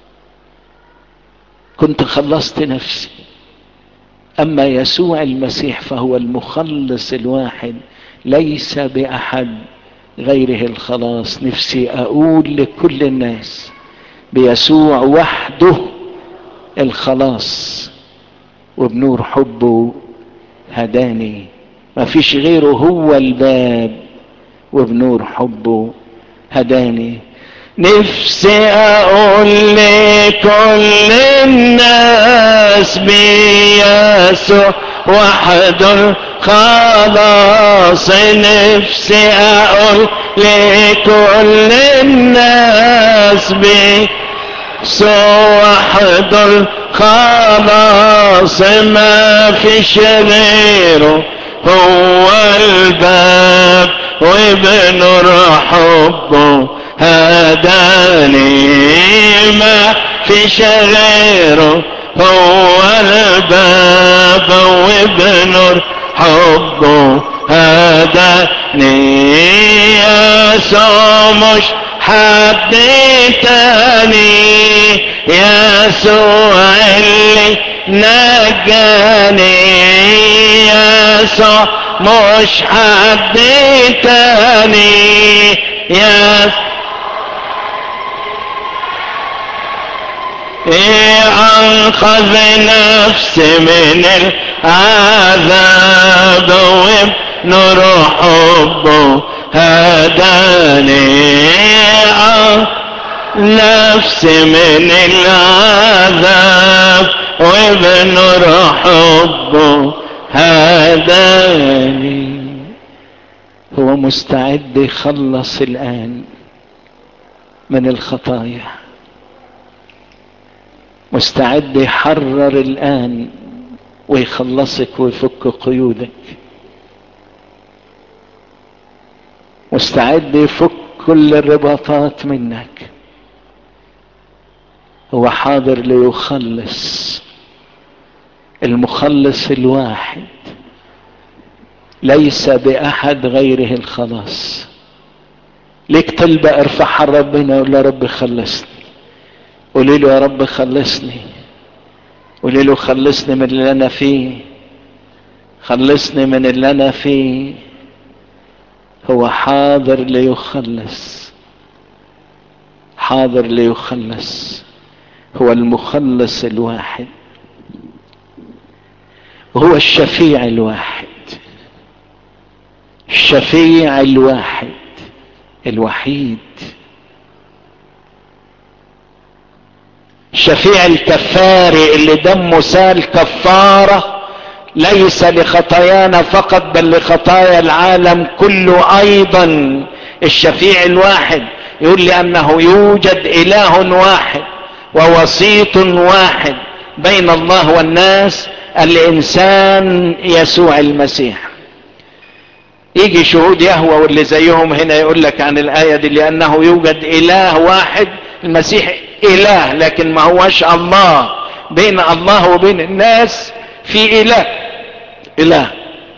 Speaker 1: كنت خلصت نفسي اما يسوع المسيح فهو المخلص الواحد ليس باحد غيره الخلاص نفسي اقول لكل الناس بيسوع وحده الخلاص وبنور حبه هداني ما فيش غيره هو الباب وبنور حبه هداني نفسي اقول لكل الناس بيسوع وحده خلاص نفسي اقول لكل الناس بيسوع وحده خلاص ما فيش غيره هو الباب وبنور حبه هداني ما فيش غيره هو الباب وبنور حبه هداني يسوع مش حد تاني يسوع اللي نجاني يسوع مش حد تاني يسوع انقذ نفسي من العذاب وبنور حبه هداني نفسي من العذاب وبنور حبه هداني هو مستعد يخلص الآن من الخطايا مستعد يحرر الآن ويخلصك ويفك قيودك مستعد يفك كل الرباطات منك هو حاضر ليخلص المخلص الواحد ليس بأحد غيره الخلاص ليك طلبة ارفعها ربنا يقول له رب خلصني قولي له يا رب خلصني قولي له خلصني من اللي انا فيه خلصني من اللي انا فيه هو حاضر ليخلص حاضر ليخلص هو المخلص الواحد هو الشفيع الواحد الشفيع الواحد الوحيد الشفيع الكفاري اللي دمه سال كفاره ليس لخطايانا فقط بل لخطايا العالم كله ايضا الشفيع الواحد يقول لانه يوجد اله واحد ووسيط واحد بين الله والناس الانسان يسوع المسيح يجي شهود يهوى واللي زيهم هنا يقول لك عن الايه دي لانه يوجد اله واحد المسيح اله لكن ما هوش الله بين الله وبين الناس في اله اله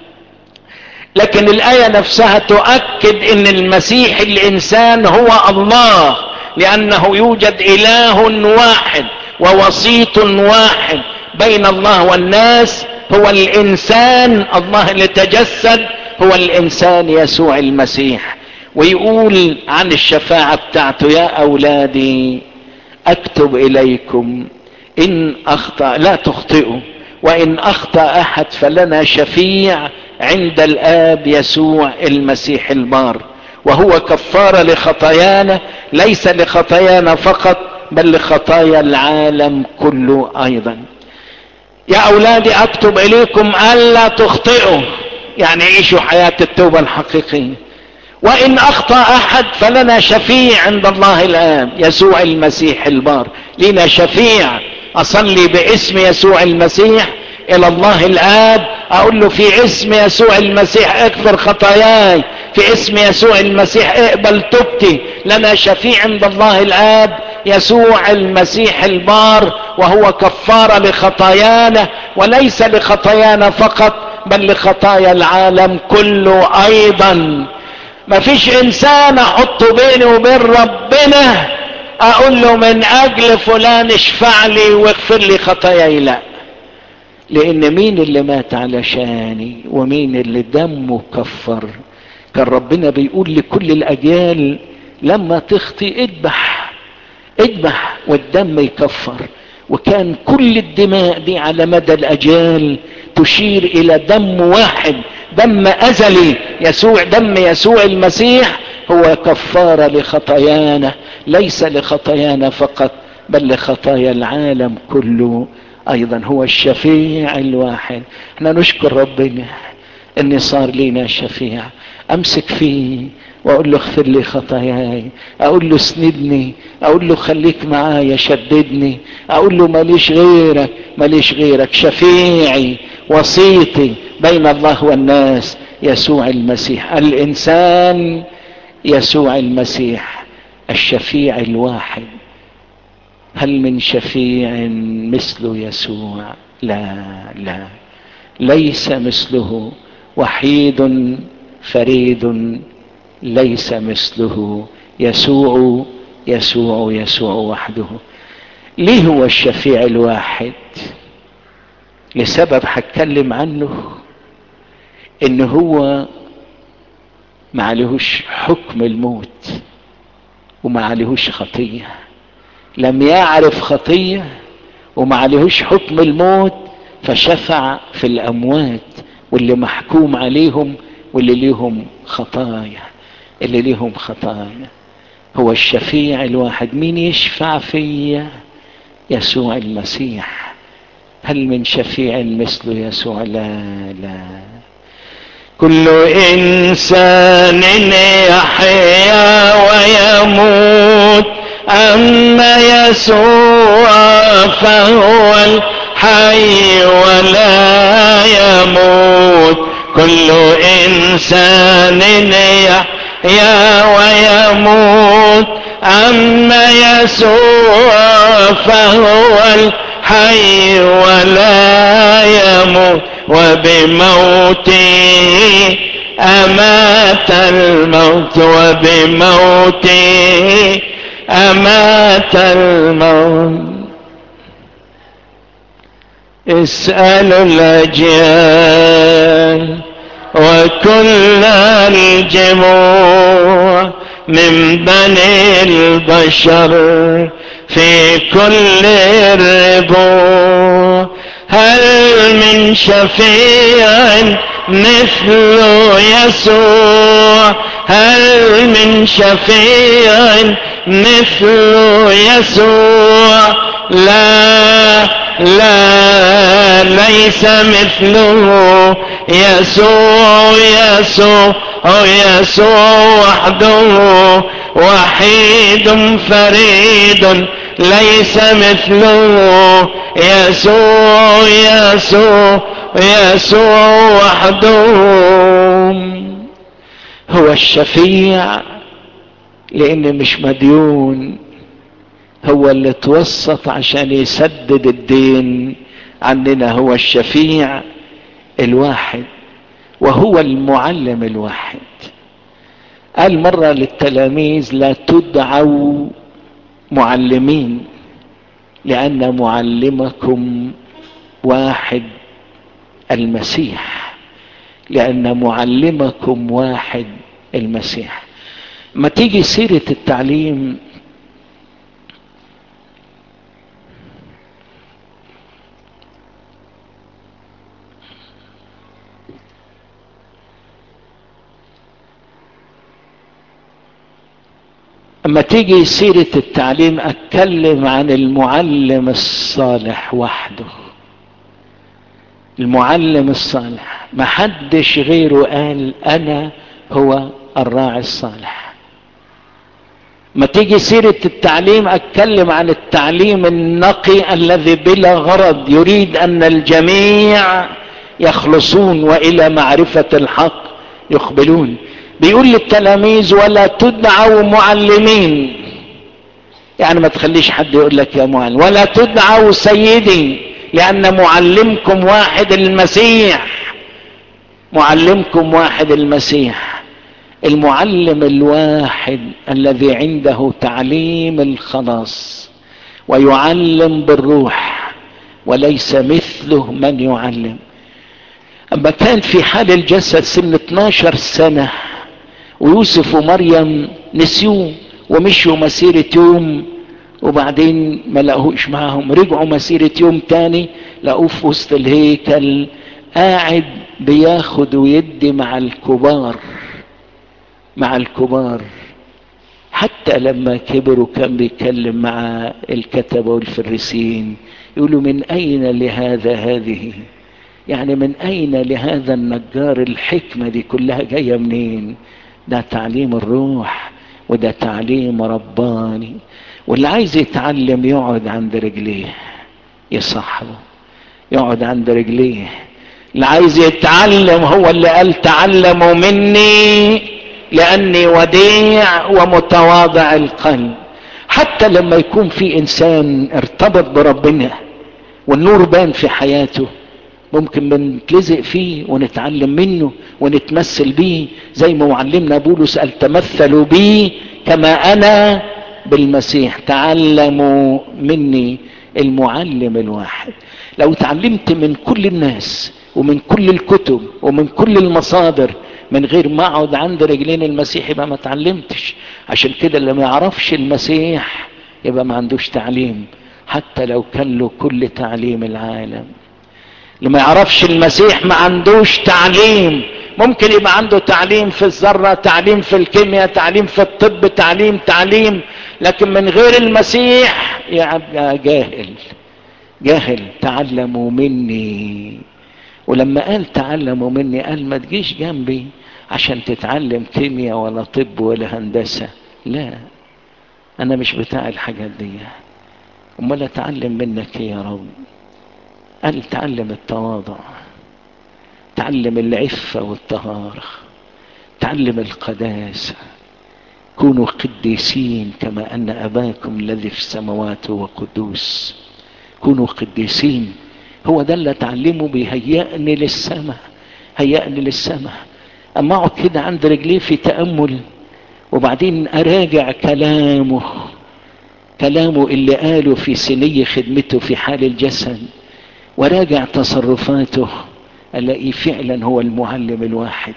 Speaker 1: لكن الايه نفسها تؤكد ان المسيح الانسان هو الله لانه يوجد اله واحد ووسيط واحد بين الله والناس هو الانسان الله اللي تجسد هو الانسان يسوع المسيح ويقول عن الشفاعه بتاعته يا اولادي اكتب اليكم ان اخطا لا تخطئوا وان اخطا احد فلنا شفيع عند الاب يسوع المسيح البار وهو كفاره لخطايانا ليس لخطايانا فقط بل لخطايا العالم كله ايضا يا اولادي اكتب اليكم الا تخطئوا يعني عيشوا حياه التوبه الحقيقيه وان اخطا احد فلنا شفيع عند الله الاب يسوع المسيح البار لنا شفيع اصلي باسم يسوع المسيح الى الله الاب اقول له في اسم يسوع المسيح اغفر خطاياي في اسم يسوع المسيح اقبل توبتي لنا شفيع عند الله الاب يسوع المسيح البار وهو كفاره لخطايانا وليس لخطايانا فقط بل لخطايا العالم كله ايضا ما فيش انسان احطه بيني وبين ربنا اقول له من اجل فلان اشفع لي واغفر لي خطاياي لا لان مين اللي مات علشاني ومين اللي دمه كفر كان ربنا بيقول لكل الاجيال لما تخطي اذبح اذبح والدم يكفر وكان كل الدماء دي على مدى الاجيال تشير الى دم واحد دم ازلي يسوع دم يسوع المسيح هو كفاره لخطايانا ليس لخطايانا فقط بل لخطايا العالم كله ايضا هو الشفيع الواحد احنا نشكر ربنا ان صار لنا شفيع امسك فيه واقول له اغفر لي خطاياي اقول له اسندني اقول له خليك معايا شددني اقول له ماليش غيرك ماليش غيرك شفيعي وسيطي بين الله والناس يسوع المسيح الانسان يسوع المسيح الشفيع الواحد هل من شفيع مثل يسوع لا لا ليس مثله وحيد فريد ليس مثله يسوع يسوع يسوع وحده ليه هو الشفيع الواحد لسبب هتكلم عنه ان هو ما عليهوش حكم الموت وما عليهوش خطيه لم يعرف خطيه وما عليهوش حكم الموت فشفع في الاموات واللي محكوم عليهم واللي ليهم خطايا اللي ليهم خطايا هو الشفيع الواحد مين يشفع فيا يسوع المسيح هل من شفيع مثل يسوع لا لا كل انسان يحيا ويموت اما يسوع فهو الحي ولا يموت كل انسان يحيا ويموت اما يسوع فهو الحي ولا يموت وبموته امات الموت وبموته امات الموت اسألوا الأجيال وكل الجموع من بني البشر في كل الربوع هل من شفيع مثل يسوع هل من شفيع مثل يسوع لا لا ليس مثله يسوع يسوع يسوع وحده وحيد فريد ليس مثله يسوع يسوع يسوع وحده هو الشفيع لان مش مديون هو اللي توسط عشان يسدد الدين عننا هو الشفيع الواحد وهو المعلم الواحد قال مرة للتلاميذ لا تدعوا معلمين لأن معلمكم واحد المسيح لأن معلمكم واحد المسيح ما تيجي سيرة التعليم اما تيجي سيرة التعليم اتكلم عن المعلم الصالح وحده المعلم الصالح ما حدش غيره قال انا هو الراعي الصالح ما تيجي سيرة التعليم اتكلم عن التعليم النقي الذي بلا غرض يريد ان الجميع يخلصون والى معرفة الحق يقبلون بيقول للتلاميذ ولا تدعوا معلمين يعني ما تخليش حد يقول لك يا معلم ولا تدعوا سيدي لان معلمكم واحد المسيح معلمكم واحد المسيح المعلم الواحد الذي عنده تعليم الخلاص ويعلم بالروح وليس مثله من يعلم اما كان في حال الجسد سن 12 سنه ويوسف ومريم نسيوه ومشوا مسيرة يوم وبعدين ما لقوش معاهم رجعوا مسيرة يوم تاني لقوه في وسط الهيكل قاعد بياخد ويدي مع الكبار مع الكبار حتى لما كبروا كان بيتكلم مع الكتبة والفريسين يقولوا من أين لهذا هذه يعني من أين لهذا النجار الحكمة دي كلها جاية منين ده تعليم الروح وده تعليم رباني واللي عايز يتعلم يقعد عند رجليه يصحبه يقعد عند رجليه اللي عايز يتعلم هو اللي قال تعلموا مني لاني وديع ومتواضع القلب حتى لما يكون في انسان ارتبط بربنا والنور بان في حياته ممكن بنتلزق فيه ونتعلم منه ونتمثل بيه زي ما معلمنا بولس قال تمثلوا بي كما انا بالمسيح تعلموا مني المعلم الواحد لو تعلمت من كل الناس ومن كل الكتب ومن كل المصادر من غير ما اقعد عند رجلين المسيح يبقى ما تعلمتش عشان كده اللي ما يعرفش المسيح يبقى ما عندوش تعليم حتى لو كان له كل تعليم العالم اللي ما يعرفش المسيح ما عندوش تعليم ممكن يبقى عنده تعليم في الذرة تعليم في الكيمياء تعليم في الطب تعليم تعليم لكن من غير المسيح يبقى جاهل جاهل تعلموا مني ولما قال تعلموا مني قال ما تجيش جنبي عشان تتعلم كيمياء ولا طب ولا هندسة لا انا مش بتاع الحاجات دي امال اتعلم منك يا رب قال تعلم التواضع تعلم العفة والطهارة تعلم القداسة كونوا قديسين كما أن أباكم الذي في السماوات هو قدوس كونوا قديسين هو ده اللي اتعلمه بيهيئني للسماء هيئني للسماء اما اقعد كده عند رجليه في تأمل وبعدين اراجع كلامه كلامه اللي قاله في سني خدمته في حال الجسد وراجع تصرفاته الاقيه فعلا هو المعلم الواحد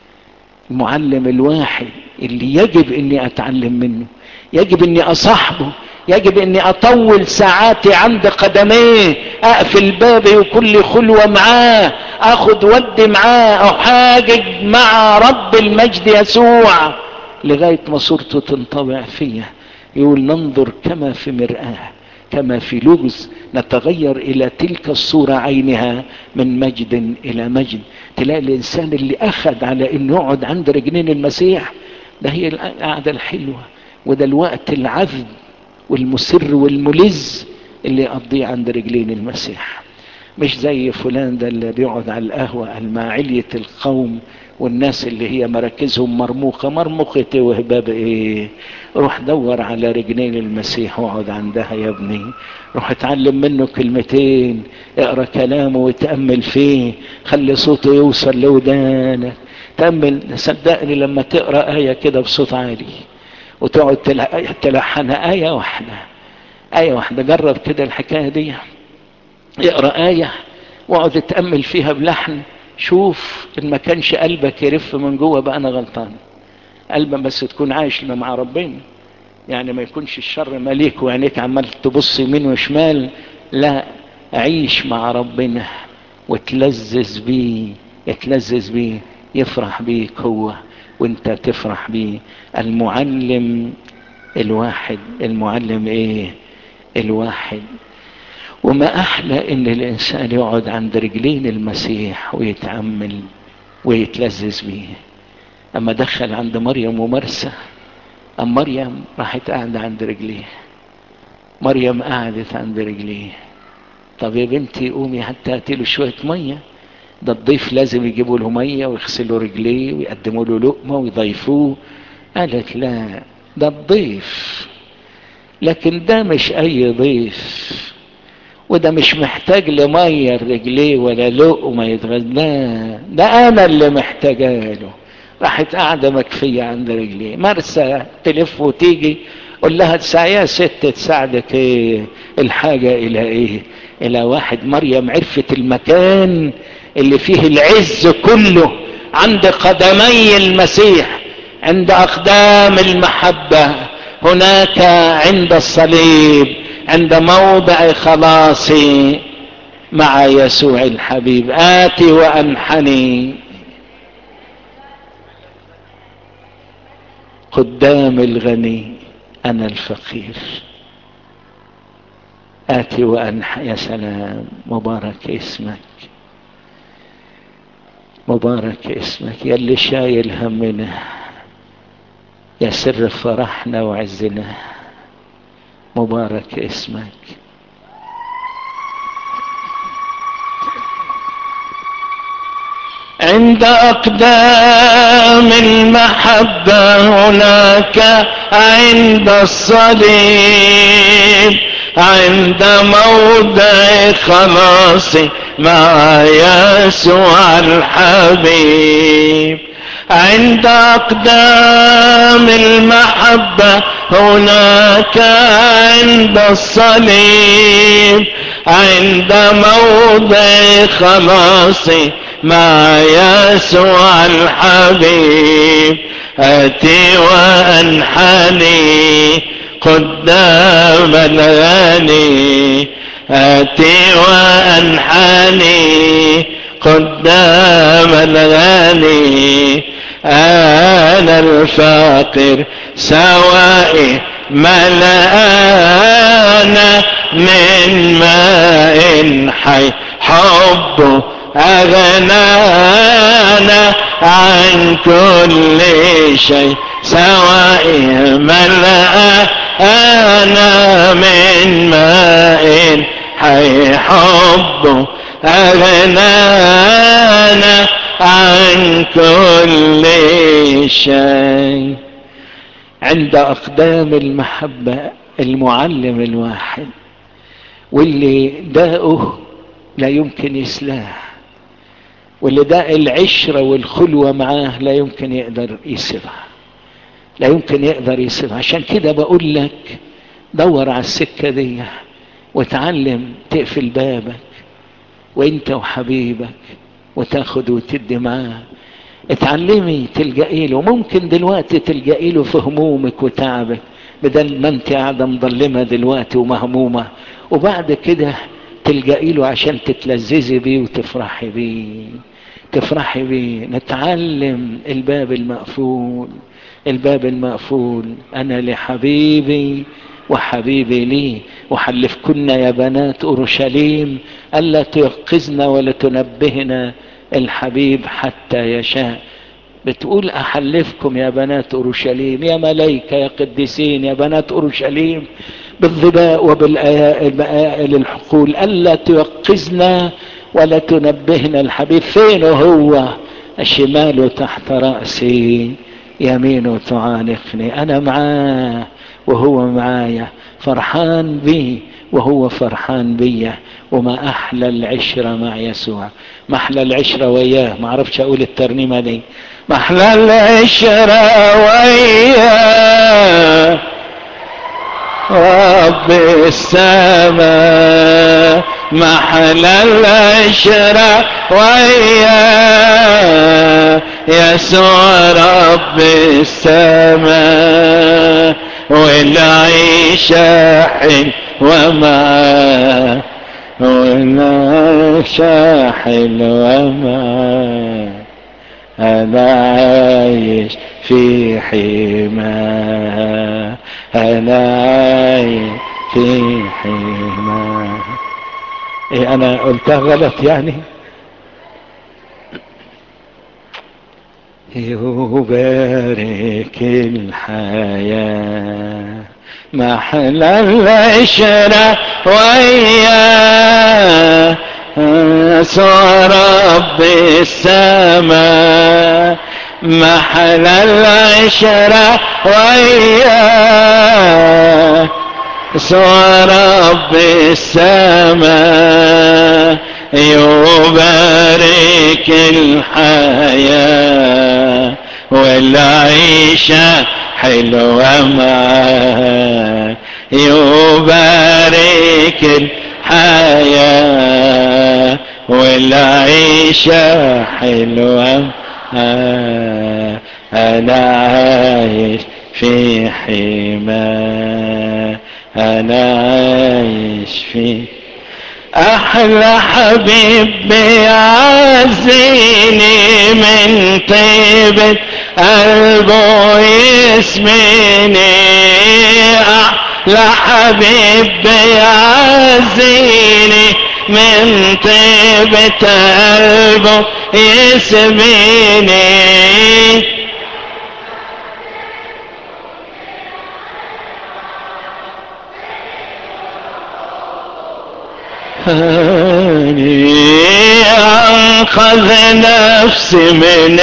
Speaker 1: المعلم الواحد اللي يجب اني اتعلم منه يجب اني اصاحبه يجب اني اطول ساعاتي عند قدميه اقفل بابي وكل خلوة معاه اخد ودي معاه احاجج مع رب المجد يسوع لغاية ما صورته تنطبع فيا يقول ننظر كما في مرآة كما في لغز نتغير الى تلك الصورة عينها من مجد الى مجد تلاقي الانسان اللي اخذ على انه يقعد عند رجلين المسيح ده هي القعدة الحلوة وده الوقت العذب والمسر والملز اللي يقضيه عند رجلين المسيح مش زي فلان ده اللي بيقعد على القهوة مع علية القوم والناس اللي هي مراكزهم مرموقة مرموقة وهباب ايه روح دور على رجلين المسيح واقعد عندها يا ابني روح اتعلم منه كلمتين اقرا كلامه وتأمل فيه خلي صوته يوصل لودانك تأمل صدقني لما تقرا آية كده بصوت عالي وتقعد تلحنها آية واحدة آية واحدة جرب كده الحكاية دي اقرا آية واقعد تتأمل فيها بلحن شوف ان ما كانش قلبك يرف من جوه بقى انا غلطان قلبك بس تكون عايش مع ربنا يعني ما يكونش الشر ماليك وعينيك عمال تبص يمين وشمال لا عيش مع ربنا وتلذذ بيه يتلذذ بيه يفرح بيك هو وانت تفرح بيه المعلم الواحد المعلم ايه الواحد وما احلى ان الانسان يقعد عند رجلين المسيح ويتأمل ويتلذذ بيه اما دخل عند مريم ومرسى ام مريم راحت قاعدة عند رجليه مريم قعدت عند رجليه طب يا بنتي قومي حتى هاتي له شوية مية ده الضيف لازم يجيبوا له مية ويغسلوا رجليه ويقدموا له لقمة ويضيفوه قالت لا ده الضيف لكن ده مش اي ضيف وده مش محتاج لمية رجليه ولا لقمة يتغدى ده انا اللي محتاجه له راحت قاعدة مكفية عند رجليه مرسى تلف وتيجي قول لها تساعي يا ست تساعدك ايه الحاجة الى ايه الى واحد مريم عرفت المكان اللي فيه العز كله عند قدمي المسيح عند اقدام المحبة هناك عند الصليب عند موضع خلاصي مع يسوع الحبيب آتي وأنحني قدام الغني أنا الفقير آتي وأنحى يا سلام مبارك اسمك مبارك اسمك يا اللي شايل همنا يا سر فرحنا وعزنا مبارك اسمك عند أقدام المحبة هناك عند الصليب عند موضع خلاصي مع يسوع الحبيب عند أقدام المحبة هناك عند الصليب عند موضع خلاصي مع يسوع الحبيب أتي وأنحني قدام الغني أتي وأنحني قدام الغني أنا الفقير سوائي ملأنا من ماء حي حبه أغنانا عن كل شيء سوائي ملأنا من ماء حي حبه أغنانا عن كل شيء عند أقدام المحبة المعلم الواحد واللي داؤه لا يمكن يسلاه واللي داء العشرة والخلوة معاه لا يمكن يقدر يسيبها لا يمكن يقدر يسيبها عشان كده بقول لك دور على السكة دي وتعلم تقفل بابك وانت وحبيبك وتاخد وتدي معاه اتعلمي تلجئي له ممكن دلوقتي تلجئي له في همومك وتعبك بدل ما انت قاعده مظلمه دلوقتي ومهمومه وبعد كده تلجئي له عشان تتلذذي بيه وتفرحي بيه تفرحي بيه نتعلم الباب المقفول الباب المقفول انا لحبيبي وحبيبي لي وحلفكن يا بنات اورشليم الا تيقظن ولا تنبهنا الحبيب حتى يشاء بتقول احلفكم يا بنات اورشليم يا ملايكه يا قديسين يا بنات اورشليم بالظباء وبالآيائل الحقول الا تيقظنا ولا تنبهنا الحبيب فين هو الشمال تحت راسي يمينه تعانقني انا معاه وهو معايا فرحان بي وهو فرحان بيا وما احلى العشرة مع يسوع ما احلى العشرة وياه ما اعرفش اقول الترنيمة دي ما احلى العشرة وياه رب السماء ما احلى العشرة وياه يسوع رب السماء والعيشة حلوة معاه والعيشة حلوة معاه أنا عايش في حماه أنا عايش في حماه إيه أنا قلتها غلط يعني يبارك الحياة محل العشرة وياه صار رب السماء محل العشرة وياه صار رب السماء يبارك الحياة والعيشة حلوة معاه يبارك الحياة والعيشة حلوة معاه أنا عايش في حماه أنا عايش في احلى حبيب بيعزيني من طيبة قلبه يسميني احلى حبيب بيعزيني من طيبة قلبه يسميني انقذ نفسي من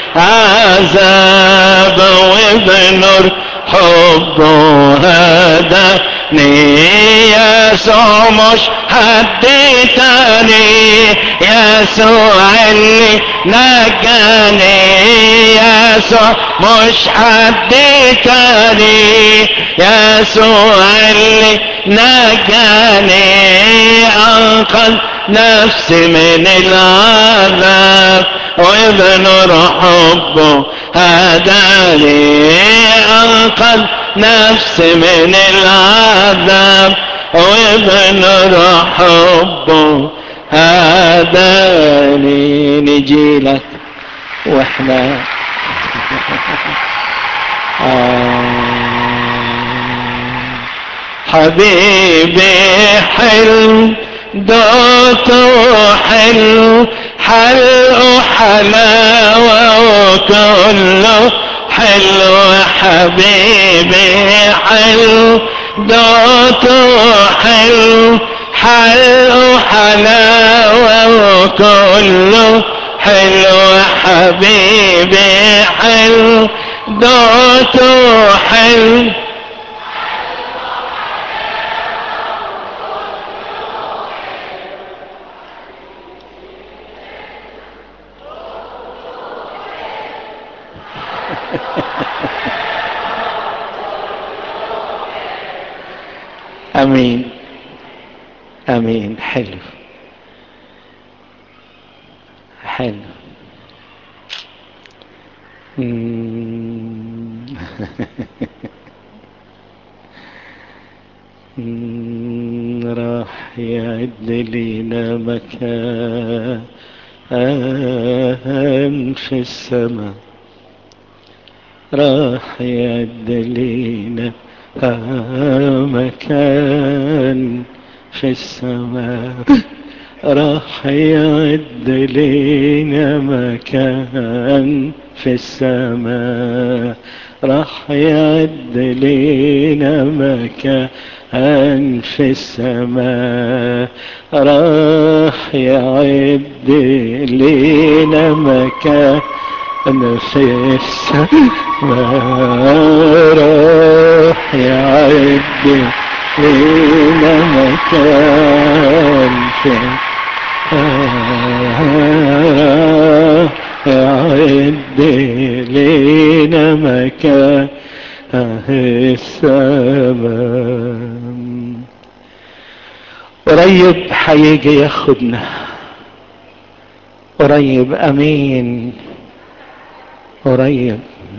Speaker 1: العذاب وبنور حبه هداني يسوع مش حد تاني يسوع اللي نجاني يسوع مش حد تاني يسوع اللي نجاني انقذ نفسي من العذاب وبنور حبه هداني انقذ نفسي من العذاب وبنور حبه هداني نجي لك واحنا حبيبي حلو دوته حلو حلو حلاوة وكله حلو حبيبي حلو دوته حلو حلو حلاوة وكله حلو حبيبي حلو دوته حلو امين امين حلو حلو راح يعد لينا مكان في السماء راح يعد لينا مكان في السماء راح يعد لينا مكان في السماء راح يعد لينا مكان في السماء راح يعد لينا مكان في السماء راح يعد لينا مكان في يعد لينا مكان السماء قريب هيجي ياخدنا قريب امين قريب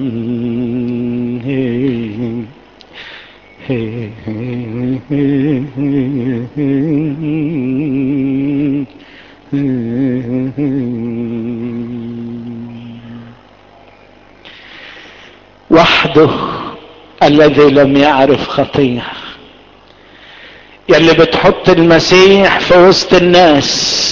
Speaker 1: وحده الذي لم يعرف خطيه يلي بتحط المسيح في وسط الناس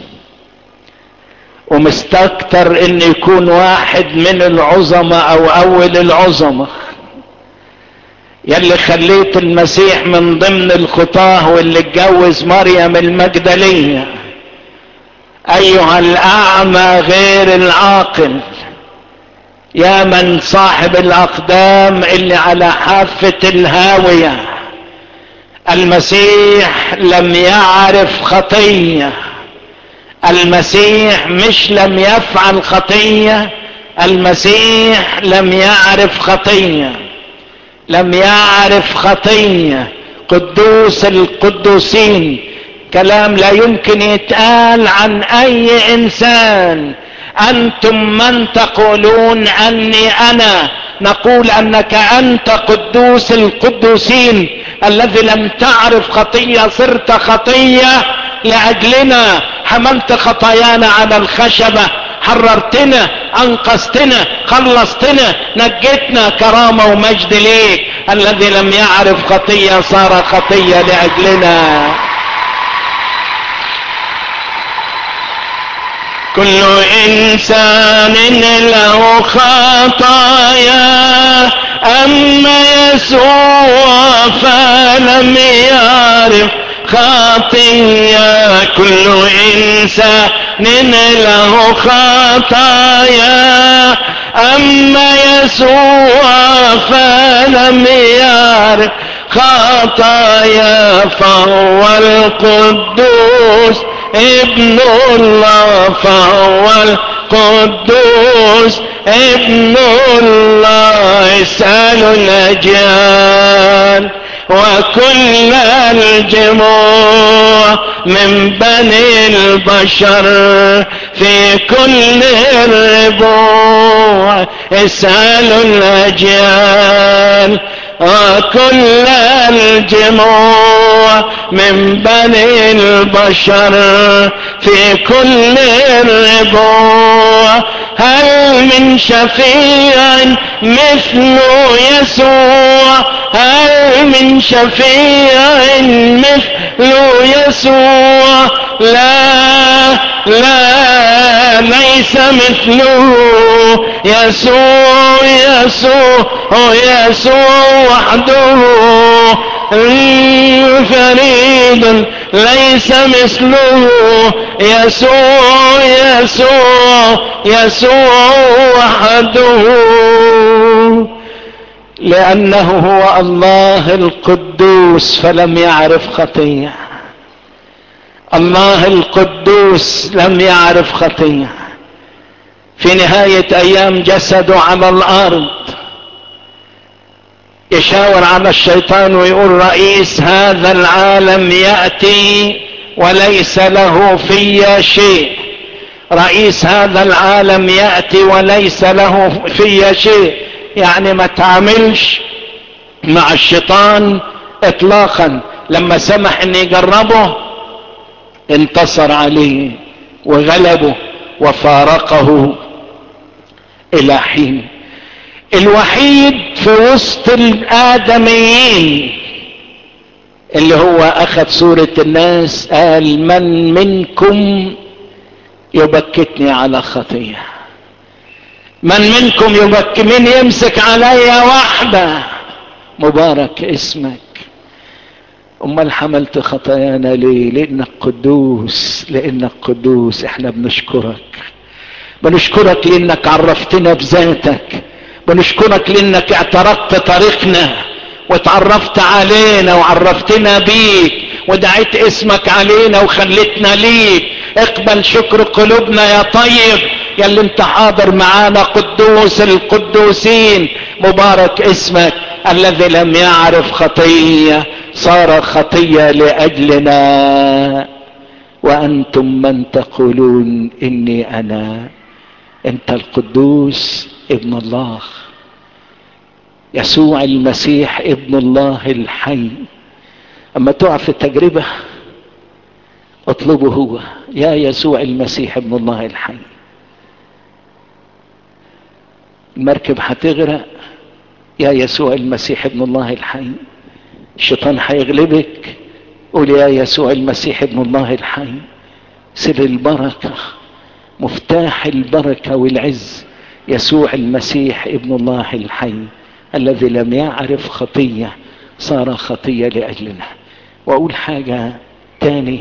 Speaker 1: ومستكتر ان يكون واحد من العظماء او اول العظماء يلي خليت المسيح من ضمن الخطاه واللي اتجوز مريم المجدلية ايها الاعمى غير العاقل يا من صاحب الاقدام اللي على حافة الهاوية المسيح لم يعرف خطيه المسيح مش لم يفعل خطيه المسيح لم يعرف خطيه لم يعرف خطيه قدوس القدوسين كلام لا يمكن يتقال عن اي انسان انتم من تقولون اني انا نقول انك انت قدوس القدوسين الذي لم تعرف خطيه صرت خطيه لاجلنا حملت خطايانا على الخشبه حررتنا انقذتنا خلصتنا نجتنا كرامه ومجد ليك الذي لم يعرف خطيه صار خطيه لاجلنا كل انسان له خطايا اما يسوع فلم يعرف خطية كل انسان له خطايا اما يسوع فلم يعرف خطايا فهو القدوس ابن الله فهو القدوس ابن الله اسألوا الأجيال وكل الجموع من بني البشر في كل الربوع اسألوا الأجيال وكل الجموع من بني البشر في كل الربوع هل من شفيع مثل يسوع هل من شفيع مثل يسوع لا لا ليس مثله يسوع يسوع يسوع وحده فريد ليس مثله يسوع يسوع يسوع وحده لانه هو الله القدوس فلم يعرف خطيه الله القدوس لم يعرف خطيه في نهايه ايام جسده على الارض يشاور على الشيطان ويقول رئيس هذا العالم ياتي وليس له في شيء رئيس هذا العالم يأتي وليس له في شيء يعني ما تعملش مع الشيطان اطلاقا لما سمح ان يجربه انتصر عليه وغلبه وفارقه الى حين الوحيد في وسط الادميين اللي هو اخذ صورة الناس قال من منكم يبكتني على خطية من منكم يبكي من يمسك علي واحدة مبارك اسمك امال حملت خطايانا ليه لانك قدوس لانك قدوس احنا بنشكرك بنشكرك لانك عرفتنا بذاتك بنشكرك لانك اعترفت طريقنا وتعرفت علينا وعرفتنا بيك ودعيت اسمك علينا وخلتنا ليك اقبل شكر قلوبنا يا طيب يا اللي انت حاضر معانا قدوس القدوسين مبارك اسمك الذي لم يعرف خطيه صار خطيه لاجلنا وانتم من تقولون اني انا انت القدوس ابن الله يسوع المسيح ابن الله الحي اما تقع في التجربه اطلبه هو يا يسوع المسيح ابن الله الحي المركب هتغرق يا يسوع المسيح ابن الله الحي الشيطان هيغلبك قول يا يسوع المسيح ابن الله الحي سر البركة مفتاح البركة والعز يسوع المسيح ابن الله الحي الذي لم يعرف خطية صار خطية لأجلنا وأقول حاجة تاني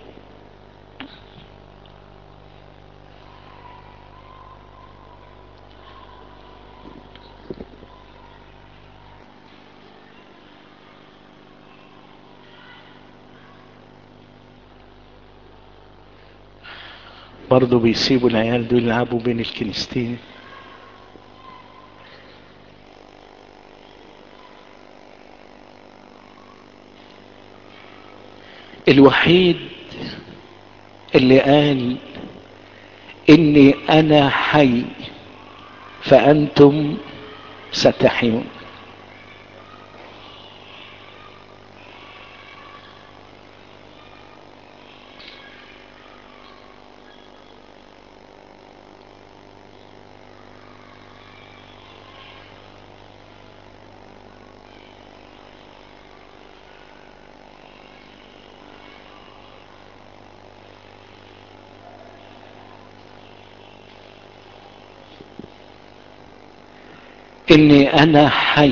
Speaker 1: برضه بيسيبوا العيال دول يلعبوا بين الكنيستين الوحيد اللي قال اني انا حي فانتم ستحيون اني انا حي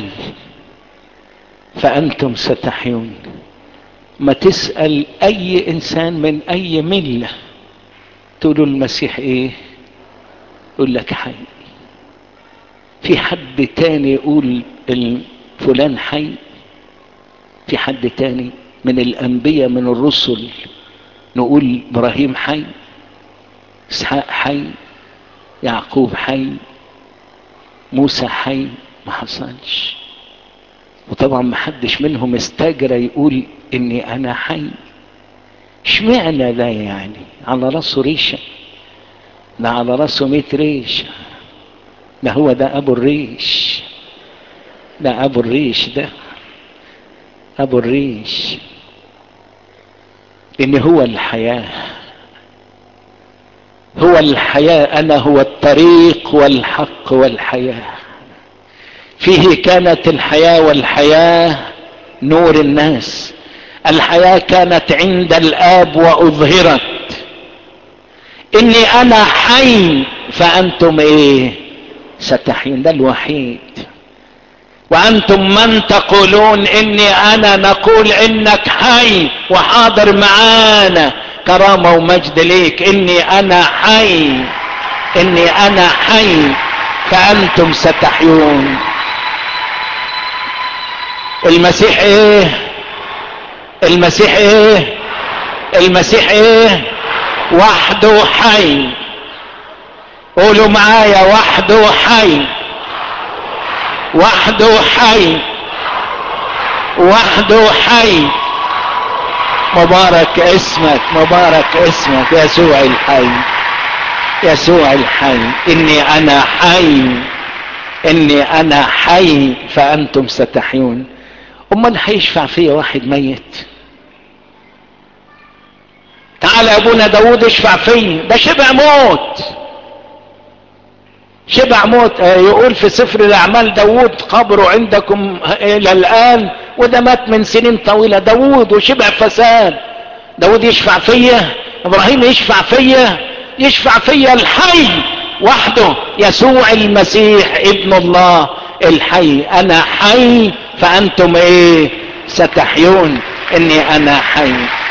Speaker 1: فانتم ستحيون ما تسأل اي انسان من اي ملة تقولوا المسيح ايه يقول لك حي في حد تاني يقول فلان حي في حد تاني من الانبياء من الرسل نقول ابراهيم حي اسحاق حي يعقوب حي موسى حي ما حصلش وطبعا ما حدش منهم استجرى يقول اني انا حي اشمعنى ده يعني على راسه ريشه ده على راسه ميت ريشه ده هو ده ابو الريش ده ابو الريش ده ابو الريش ان هو الحياه هو الحياة أنا هو الطريق والحق والحياة فيه كانت الحياة والحياة نور الناس الحياة كانت عند الآب وأظهرت إني أنا حي فأنتم إيه ستحين ده الوحيد وأنتم من تقولون إني أنا نقول إنك حي وحاضر معانا كرامة ومجد ليك اني انا حي اني انا حي فانتم ستحيون المسيح ايه المسيح ايه المسيح ايه وحده حي قولوا معايا وحده حي وحده حي وحده حي مبارك اسمك مبارك اسمك يسوع الحي يسوع الحي اني انا حي اني انا حي فانتم ستحيون امال هيشفع فيا واحد ميت تعال يا ابونا داود اشفع فيا ده شبع موت شبع موت يقول في سفر الاعمال داود قبره عندكم الى الان وده مات من سنين طويلة داود وشبع فساد داود يشفع فيا ابراهيم يشفع فيا يشفع فيا الحي وحده يسوع المسيح ابن الله الحي انا حي فانتم ايه ستحيون اني انا حي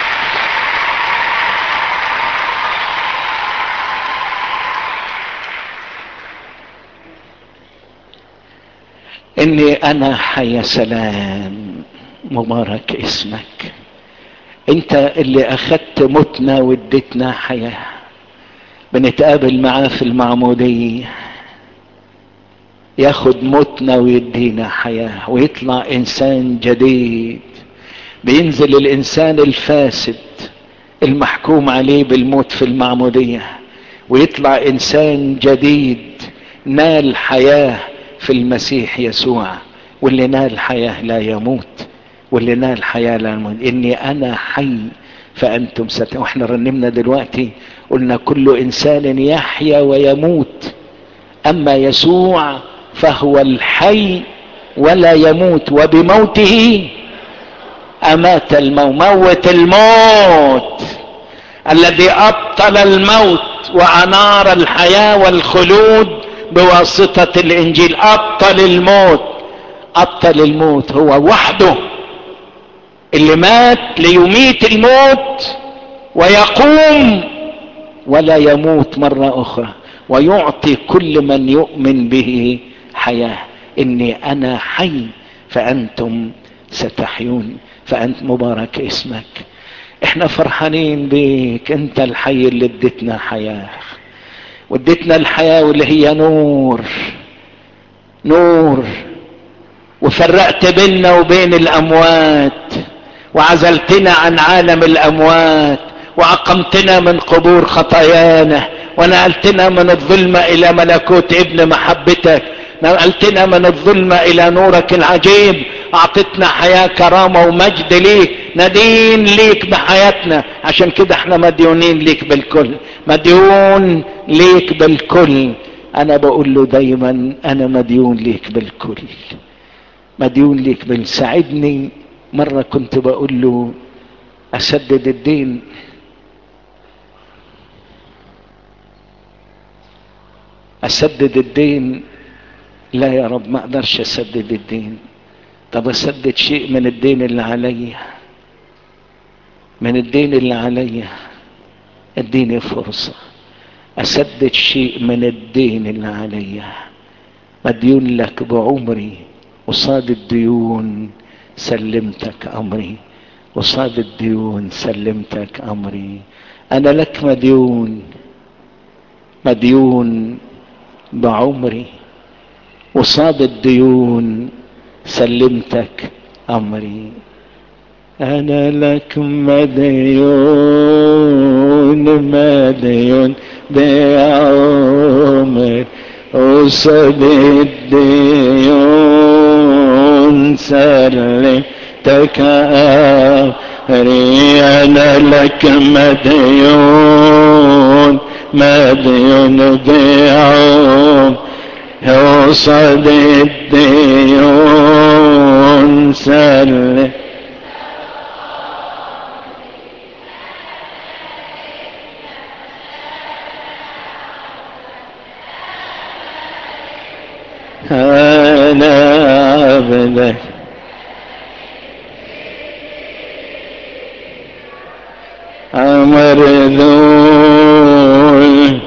Speaker 1: اني انا حي سلام مبارك اسمك انت اللي اخدت موتنا واديتنا حياه بنتقابل معاه في المعموديه ياخد موتنا ويدينا حياه ويطلع انسان جديد بينزل الانسان الفاسد المحكوم عليه بالموت في المعموديه ويطلع انسان جديد نال حياه في المسيح يسوع واللي نال حياه لا يموت واللي نال حياه لا يموت اني انا حي فانتم ست واحنا رنمنا دلوقتي قلنا كل انسان يحيا ويموت اما يسوع فهو الحي ولا يموت وبموته امات الموت موت الموت الذي ابطل الموت وانار الحياه والخلود بواسطه الانجيل ابطل الموت ابطل الموت هو وحده اللي مات ليميت الموت ويقوم ولا يموت مره اخرى ويعطي كل من يؤمن به حياه اني انا حي فانتم ستحيون فانت مبارك اسمك احنا فرحانين بيك انت الحي اللي اديتنا حياه واديتنا الحياه واللي هي نور نور وفرقت بيننا وبين الاموات وعزلتنا عن عالم الاموات وعقمتنا من قبور خطايانا ونقلتنا من الظلمة الى ملكوت ابن محبتك نقلتنا من الظلمة الى نورك العجيب اعطتنا حياة كرامة ومجد ليك ندين ليك بحياتنا عشان كده احنا مديونين ليك بالكل مديون ليك بالكل انا بقول له دايما انا مديون ليك بالكل مديون ليك بالساعدني مرة كنت بقول له اسدد الدين اسدد الدين لا يا رب ما اقدرش اسدد الدين طب اسدد شيء من الدين اللي عليا من الدين اللي عليا اديني فرصة اسدد شيء من الدين اللي عليا مديون لك بعمري قصاد الديون سلمتك امري قصاد الديون سلمتك امري انا لك مديون مديون بعمري قصاد الديون سلمتك امري انا لك مديون مديون بعمر قصاد الديون سلمتك امري انا لك مديون مديون بعمر قصاد الديون سلم أنا عبدك أمر ذول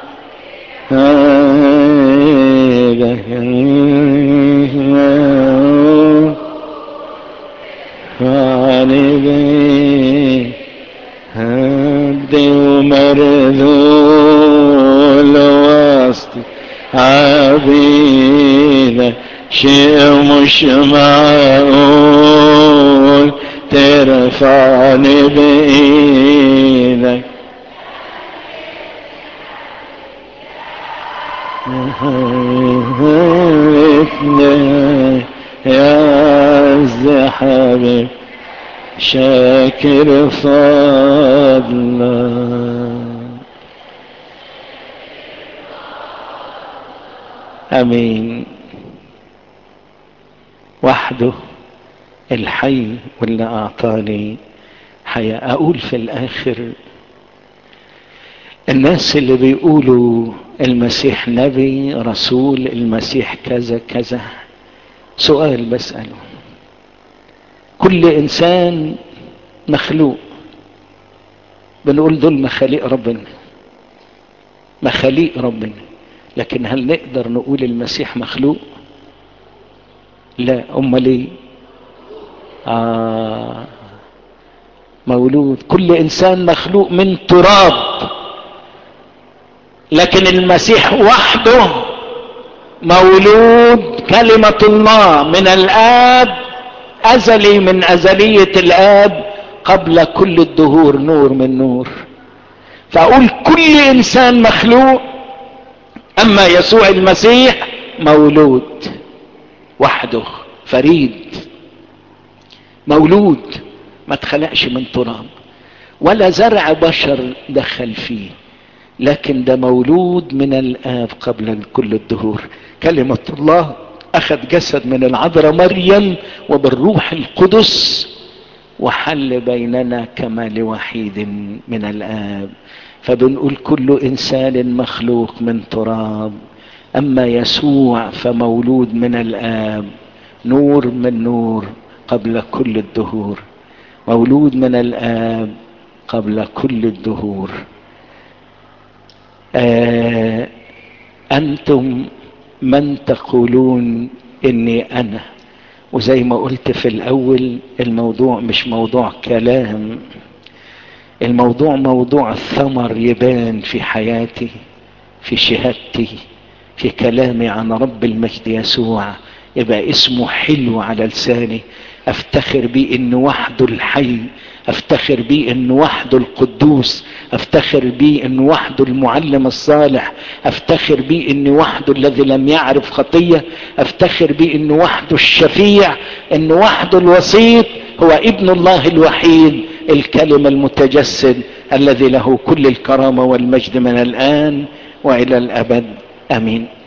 Speaker 1: هدي ومرذول وسطي عبيدك شيء مش معقول ترفعني بإيدك يا الزحاب شاكر فضلا امين وحده الحي واللي اعطاني حياة اقول في الاخر الناس اللي بيقولوا المسيح نبي رسول المسيح كذا كذا سؤال بسأله كل انسان مخلوق بنقول دول مخاليق ربنا مخاليق ربنا لكن هل نقدر نقول المسيح مخلوق لا امال ايه آه مولود كل انسان مخلوق من تراب لكن المسيح وحده مولود كلمة الله من الآب أزلي من أزلية الآب قبل كل الدهور نور من نور فأقول كل إنسان مخلوق أما يسوع المسيح مولود وحده فريد مولود ما اتخلقش من تراب ولا زرع بشر دخل فيه لكن ده مولود من الآب قبل كل الدهور كلمة الله أخذ جسد من العذراء مريم وبالروح القدس وحل بيننا كما لوحيد من الآب فبنقول كل إنسان مخلوق من تراب أما يسوع فمولود من الآب نور من نور قبل كل الدهور مولود من الآب قبل كل الدهور آه أنتم من تقولون إني أنا وزي ما قلت في الأول الموضوع مش موضوع كلام الموضوع موضوع الثمر يبان في حياتي في شهادتي في كلامي عن رب المجد يسوع يبقى اسمه حلو على لساني افتخر بيه انه وحده الحي افتخر بيه انه وحده القدوس افتخر بيه انه وحده المعلم الصالح افتخر بيه انه وحده الذي لم يعرف خطية افتخر بيه انه وحده الشفيع انه وحده الوسيط هو ابن الله الوحيد الكلمة المتجسد الذي له كل الكرامة والمجد من الآن وإلى الأبد آمين